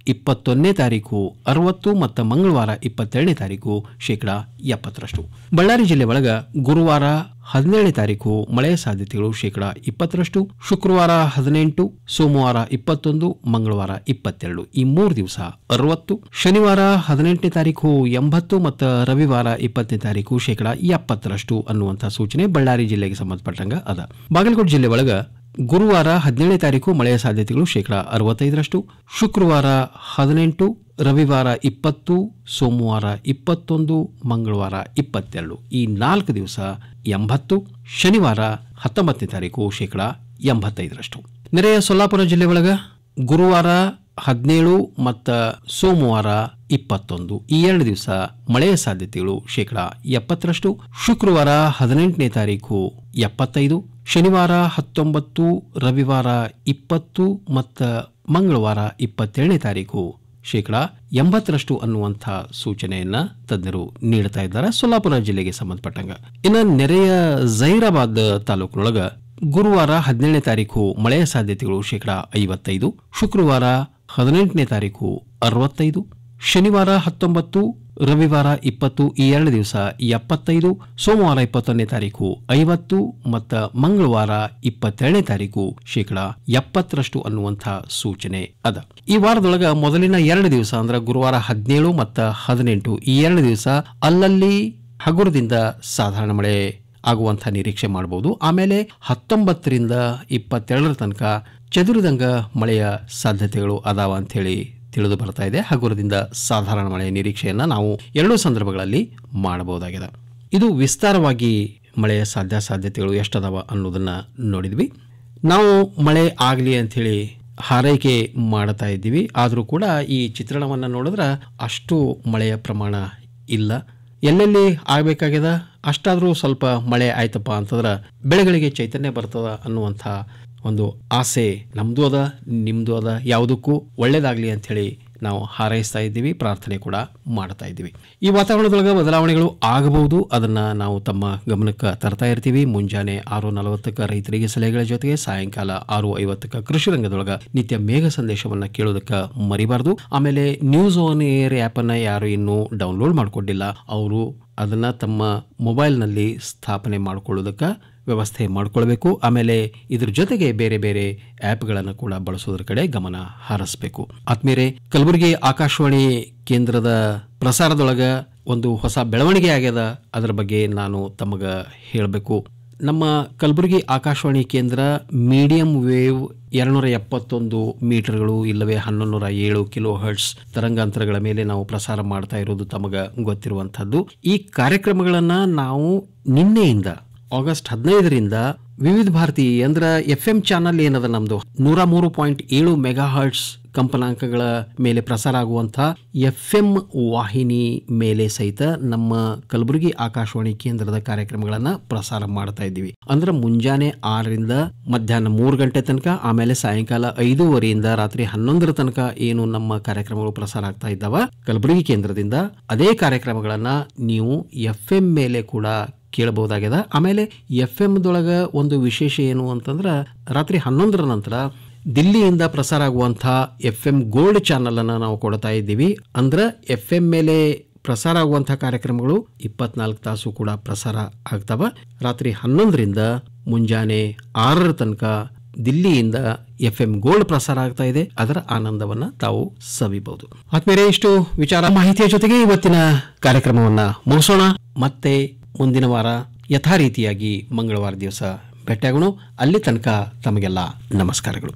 ಇಪ್ಪತ್ತೊಂದನೇ ತಾರೀಕು ಅರವತ್ತು ಮತ್ತು ಮಂಗಳವಾರ ಇಪ್ಪತ್ತೆರಡನೇ ತಾರೀಕು ಶೇಕಡ ಎಪ್ಪತ್ತರಷ್ಟು ಬಳ್ಳಾರಿ ಜಿಲ್ಲೆ ಒಳಗ ಗುರುವಾರ ಹದಿನೇಳನೇ ತಾರೀಕು ಮಳೆಯ ಸಾಧ್ಯತೆಗಳು ಶೇಕಡ ಇಪ್ಪತ್ತರಷ್ಟು ಶುಕ್ರವಾರ ಹದಿನೆಂಟು ಸೋಮವಾರ ಇಪ್ಪತ್ತೊಂದು ಮಂಗಳವಾರ ಇಪ್ಪತ್ತೆರಡು ಈ ಮೂರು ದಿವಸ ಅರವತ್ತು ಶನಿವಾರ ಹದಿನೆಂಟನೇ ತಾರೀಕು ಎಂಬತ್ತು ಮತ್ತು ರವಿವಾರ ಇಪ್ಪತ್ತನೇ ತಾರೀಕು ಶೇಕಡ ಎಪ್ಪತ್ತರಷ್ಟು ಅನ್ನುವಂಥ ಸೂಚನೆ ಬಳ್ಳಾರಿ ಜಿಲ್ಲೆಗೆ ಸಂಬಂಧಪಟ್ಟಂಗ ಅದ ಬಾಗಲಕೋಟೆ ಜಿಲ್ಲೆ ಒಳಗ ಗುರುವಾರ ಹದಿನೇಳನೇ ತಾರೀಕು ಮಳೆಯ ಸಾಧ್ಯತೆಗಳು ಶೇಕಡ ಅರವತ್ತೈದರಷ್ಟು ಶುಕ್ರವಾರ ಹದಿನೆಂಟು ರವಿವಾರ ಇಪ್ಪತ್ತು ಸೋಮವಾರ ಇಪ್ಪತ್ತೊಂದು ಮಂಗಳವಾರ ಇಪ್ಪತ್ತೆರಡು ಈ ನಾಲ್ಕು ದಿವಸ ಎಂಬತ್ತು ಶನಿವಾರ ಹತ್ತೊಂಬತ್ತನೇ ತಾರೀಕು ಶೇಕಡ ಎಂಬತ್ತೈದರಷ್ಟು ನೆರೆಯ ಸೊಲ್ಲಾಪುರ ಜಿಲ್ಲೆ ಒಳಗ ಗುರುವಾರ ಹದಿನೇಳು ಮತ್ತು ಸೋಮವಾರ ಇಪ್ಪತ್ತೊಂದು ಈ ಎರಡು ದಿವಸ ಮಳೆಯ ಸಾಧ್ಯತೆಗಳು ಶೇಕಡ ಎಪ್ಪತ್ತರಷ್ಟು ಶುಕ್ರವಾರ ಹದಿನೆಂಟನೇ ತಾರೀಕು ಎಪ್ಪತ್ತೈದು ಶನಿವಾರ ಹತ್ತೊಂಬತ್ತು ರವಿವಾರ ಇಪ್ಪತ್ತು ಮತ್ತು ಮಂಗಳವಾರ ಇಪ್ಪತ್ತೇಳನೇ ತಾರೀಕು ಶೇಕಡ ಎಂಬತ್ತರಷ್ಟು ಅನ್ನುವಂಥ ಸೂಚನೆಯನ್ನ ತಜ್ಞರು ನೀಡ್ತಾ ಇದ್ದಾರೆ ಸೊಲ್ಲಾಪುರ ಜಿಲ್ಲೆಗೆ ಸಂಬಂಧಪಟ್ಟಂಗ ಇನ್ನು ನೆರೆಯ ಜೈರಾಬಾದ್ ತಾಲೂಕಿನೊಳಗ ಗುರುವಾರ ಹದಿನೇಳನೇ ತಾರೀಕು ಮಳೆಯ ಸಾಧ್ಯತೆಗಳು ಶೇಕಡ ಐವತ್ತೈದು ಶುಕ್ರವಾರ ಹದಿನೆಂಟನೇ ತಾರೀಕು ಅರವತ್ತೈದು ಶನಿವಾರ ಹತ್ತೊಂಬತ್ತು ರವಿವಾರ ಇಪ್ಪತ್ತು ಈ ಎರಡು ದಿವಸ ಎಪ್ಪತ್ತೈದು ಸೋಮವಾರ ಇಪ್ಪತ್ತೊಂದನೇ ತಾರೀಕು ಐವತ್ತು ಮತ್ತು ಮಂಗಳವಾರ ಇಪ್ಪತ್ತೆರಡನೇ ತಾರೀಕು ಶೇಕಡ ಎಪ್ಪತ್ತರಷ್ಟು ಅನ್ನುವಂಥ ಸೂಚನೆ ಅದ ಈ ವಾರದೊಳಗ ಮೊದಲಿನ ಎರಡು ದಿವಸ ಅಂದ್ರೆ ಗುರುವಾರ ಹದಿನೇಳು ಮತ್ತು ಹದಿನೆಂಟು ಈ ಎರಡು ದಿವಸ ಅಲ್ಲಲ್ಲಿ ಹಗುರದಿಂದ ಸಾಧಾರಣ ಮಳೆ ಆಗುವಂಥ ನಿರೀಕ್ಷೆ ಮಾಡಬಹುದು ಆಮೇಲೆ ಹತ್ತೊಂಬತ್ತರಿಂದ ಇಪ್ಪತ್ತೆರಡರ ತನಕ ಚದುರಿದಂಗ ಮಳೆಯ ಸಾಧ್ಯತೆಗಳು ಅದಾವ ಅಂಥೇಳಿ ತಿಳಿದು ಬರ್ತಾ ಇದೆ ಹಗುರದಿಂದ ಸಾಧಾರಣ ಮಳೆಯ ನಿರೀಕ್ಷೆಯನ್ನು ನಾವು ಎರಡೂ ಸಂದರ್ಭಗಳಲ್ಲಿ ಮಾಡಬಹುದಾಗಿದೆ ಇದು ವಿಸ್ತಾರವಾಗಿ ಮಳೆಯ ಸಾಧ್ಯ ಸಾಧ್ಯತೆಗಳು ಎಷ್ಟದಾವ ಅನ್ನೋದನ್ನು ನೋಡಿದ್ವಿ ನಾವು ಮಳೆ ಆಗಲಿ ಅಂಥೇಳಿ ಹಾರೈಕೆ ಮಾಡ್ತಾ ಇದ್ದೀವಿ ಆದರೂ ಕೂಡ ಈ ಚಿತ್ರಣವನ್ನು ನೋಡಿದ್ರೆ ಅಷ್ಟು ಮಳೆಯ ಪ್ರಮಾಣ ಇಲ್ಲ ಎಲ್ಲೆಲ್ಲಿ ಆಗಬೇಕಾಗ್ಯದ ಅಷ್ಟಾದರೂ ಸ್ವಲ್ಪ ಮಳೆ ಆಯ್ತಪ್ಪ ಅಂತಂದ್ರೆ ಬೆಳೆಗಳಿಗೆ ಚೈತನ್ಯ ಬರ್ತದ ಅನ್ನುವಂಥ ಒಂದು ಆಸೆ ನಮ್ಮದು ಅದ ನಿಮ್ಮದು ಅದ ಯಾವುದಕ್ಕೂ ಒಳ್ಳೇದಾಗಲಿ ಅಂಥೇಳಿ ನಾವು ಹಾರೈಸ್ತಾ ಇದ್ದೀವಿ ಪ್ರಾರ್ಥನೆ ಕೂಡ ಮಾಡ್ತಾ ಇದ್ದೀವಿ ಈ ವಾತಾವರಣದೊಳಗೆ ಬದಲಾವಣೆಗಳು ಆಗಬಹುದು ಅದನ್ನು ನಾವು ತಮ್ಮ ಗಮನಕ್ಕೆ ತರ್ತಾ ಇರ್ತೀವಿ ಮುಂಜಾನೆ ಆರು ನಲವತ್ತಕ್ಕೆ ರೈತರಿಗೆ ಸಲಹೆಗಳ ಜೊತೆಗೆ ಸಾಯಂಕಾಲ ಆರು ಐವತ್ತಕ್ಕೆ ಕೃಷಿ ರಂಗದೊಳಗೆ ನಿತ್ಯ ಮೇಘ ಸಂದೇಶವನ್ನು ಕೇಳೋದಕ್ಕೆ ಮರಿಬಾರ್ದು ಆಮೇಲೆ ನ್ಯೂಸ್ ಆನ್ ಏರ್ ಆ್ಯಪನ್ನು ಯಾರು ಇನ್ನೂ ಡೌನ್ಲೋಡ್ ಮಾಡಿಕೊಂಡಿಲ್ಲ ಅವರು ಅದನ್ನು ತಮ್ಮ ಮೊಬೈಲ್ನಲ್ಲಿ ಸ್ಥಾಪನೆ ಮಾಡಿಕೊಳ್ಳೋದಕ್ಕೆ ವ್ಯವಸ್ಥೆ ಮಾಡಿಕೊಳ್ಬೇಕು ಆಮೇಲೆ ಇದ್ರ ಜೊತೆಗೆ ಬೇರೆ ಬೇರೆ ಆ್ಯಪ್ಗಳನ್ನು ಕೂಡ ಬಳಸೋದ್ರ ಕಡೆ ಗಮನ ಹರಿಸಬೇಕು ಆತ್ಮೀಯರೇ ಕಲಬುರಗಿ ಆಕಾಶವಾಣಿ ಕೇಂದ್ರದ ಪ್ರಸಾರದೊಳಗೆ ಒಂದು ಹೊಸ ಬೆಳವಣಿಗೆ ಆಗ್ಯದ ಅದರ ಬಗ್ಗೆ ನಾನು ತಮಗೆ ಹೇಳಬೇಕು ನಮ್ಮ ಕಲಬುರಗಿ ಆಕಾಶವಾಣಿ ಕೇಂದ್ರ ಮೀಡಿಯಂ ವೇವ್ ಎರಡುನೂರ ಎಪ್ಪತ್ತೊಂದು ಮೀಟರ್ಗಳು ಇಲ್ಲವೇ ಹನ್ನೊಂದು ನೂರ ಏಳು ಕಿಲೋ ಹರ್ಟ್ಸ್ ತರಂಗಾಂತರಗಳ ಮೇಲೆ ನಾವು ಪ್ರಸಾರ ಮಾಡ್ತಾ ಇರೋದು ತಮಗೆ ಗೊತ್ತಿರುವಂಥದ್ದು ಈ ಕಾರ್ಯಕ್ರಮಗಳನ್ನು ನಾವು ನಿನ್ನೆಯಿಂದ ಆಗಸ್ಟ್ ಹದಿನೈದರಿಂದ ವಿವಿಧ ಭಾರತಿ ಅಂದ್ರೆ ಎಫ್ ಎಂ ಚಾನಲ್ ಏನದ ನಮ್ದು ನೂರ ಮೂರು ಪಾಯಿಂಟ್ ಏಳು ಮೆಗಾ ಹರ್ಟ್ಸ್ ಕಂಪನಾಂಕಗಳ ಮೇಲೆ ಪ್ರಸಾರ ಆಗುವಂಥ ಎಫ್ ಎಂ ವಾಹಿನಿ ಮೇಲೆ ಸಹಿತ ನಮ್ಮ ಕಲಬುರಗಿ ಆಕಾಶವಾಣಿ ಕೇಂದ್ರದ ಕಾರ್ಯಕ್ರಮಗಳನ್ನು ಪ್ರಸಾರ ಮಾಡ್ತಾ ಇದ್ದೀವಿ ಅಂದ್ರೆ ಮುಂಜಾನೆ ಆರರಿಂದ ಮಧ್ಯಾಹ್ನ ಮೂರು ಗಂಟೆ ತನಕ ಆಮೇಲೆ ಸಾಯಂಕಾಲ ಐದೂವರೆಯಿಂದ ರಾತ್ರಿ ಹನ್ನೊಂದರ ತನಕ ಏನು ನಮ್ಮ ಕಾರ್ಯಕ್ರಮಗಳು ಪ್ರಸಾರ ಆಗ್ತಾ ಇದ್ದಾವ ಕಲಬುರಗಿ ಕೇಂದ್ರದಿಂದ ಅದೇ ಕಾರ್ಯಕ್ರಮಗಳನ್ನ ನೀವು ಎಫ್ ಎಂ ಮೇಲೆ ಕೂಡ ಕೇಳಬಹುದಾಗ್ಯದ ಆಮೇಲೆ ಎಫ್ ಎಮ್ದೊಳಗೆ ಒಂದು ವಿಶೇಷ ಏನು ಅಂತಂದ್ರೆ ರಾತ್ರಿ ಹನ್ನೊಂದರ ನಂತರ ದಿಲ್ಲಿಯಿಂದ ಪ್ರಸಾರ ಆಗುವಂಥ ಎಫ್ ಎಂ ಗೋಲ್ಡ್ ಚಾನಲನ್ನು ನಾವು ಕೊಡ್ತಾ ಇದ್ದೀವಿ ಅಂದ್ರೆ ಎಫ್ ಎಂ ಮೇಲೆ ಪ್ರಸಾರ ಆಗುವಂಥ ಕಾರ್ಯಕ್ರಮಗಳು ಇಪ್ಪತ್ನಾಲ್ಕು ತಾಸು ಕೂಡ ಪ್ರಸಾರ ಆಗ್ತವ ರಾತ್ರಿ ಹನ್ನೊಂದರಿಂದ ಮುಂಜಾನೆ ಆರರ ತನಕ ದಿಲ್ಲಿಯಿಂದ ಎಫ್ ಎಂ ಗೋಲ್ಡ್ ಪ್ರಸಾರ ಆಗ್ತಾ ಇದೆ ಅದರ ಆನಂದವನ್ನ ತಾವು ಸವಿಬಹುದು ಆದ್ಮೇಲೆ ಇಷ್ಟು ವಿಚಾರ ಮಾಹಿತಿಯ ಜೊತೆಗೆ ಇವತ್ತಿನ ಕಾರ್ಯಕ್ರಮವನ್ನ ಮುಗಿಸೋಣ ಮತ್ತೆ ಮುಂದಿನ ವಾರ ಯಥಾ ರೀತಿಯಾಗಿ ಮಂಗಳವಾರ ದಿವಸ ಭೇಟಿಯಾಗೋಣ ಅಲ್ಲಿ ತನಕ ತಮಗೆಲ್ಲ ನಮಸ್ಕಾರಗಳು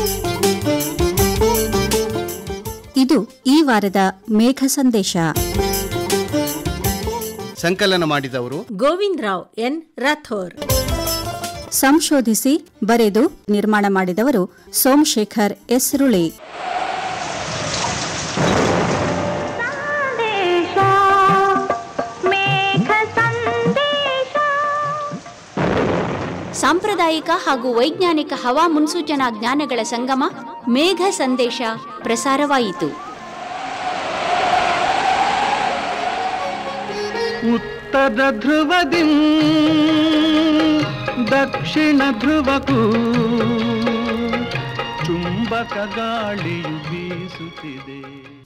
ಇದು ಈ ವಾರದ ಮೇಘ ಸಂದೇಶ ಸಂಕಲನ ಮಾಡಿದವರು ಗೋವಿಂದ್ ರಾವ್ ಎನ್ ರಾಥೋರ್ ಸಂಶೋಧಿಸಿ ಬರೆದು ನಿರ್ಮಾಣ ಮಾಡಿದವರು ಸೋಮಶೇಖರ್ ಎಸ್ರುಳಿ ಸಾಂಪ್ರದಾಯಿಕ ಹಾಗೂ ವೈಜ್ಞಾನಿಕ ಹವಾ ಮುನ್ಸೂಚನಾ ಜ್ಞಾನಗಳ ಸಂಗಮ ಮೇಘ ಸಂದೇಶ ಪ್ರಸಾರವಾಯಿತು ಉತ್ತರ ಧ್ರುವದಿ ದಕ್ಷಿಣ ಧ್ರುವಕ್ಕೂ ಚುಂಬ ಚುಂಬಕ ಗಾಳಿಯು ಬೀಸುತ್ತಿದೆ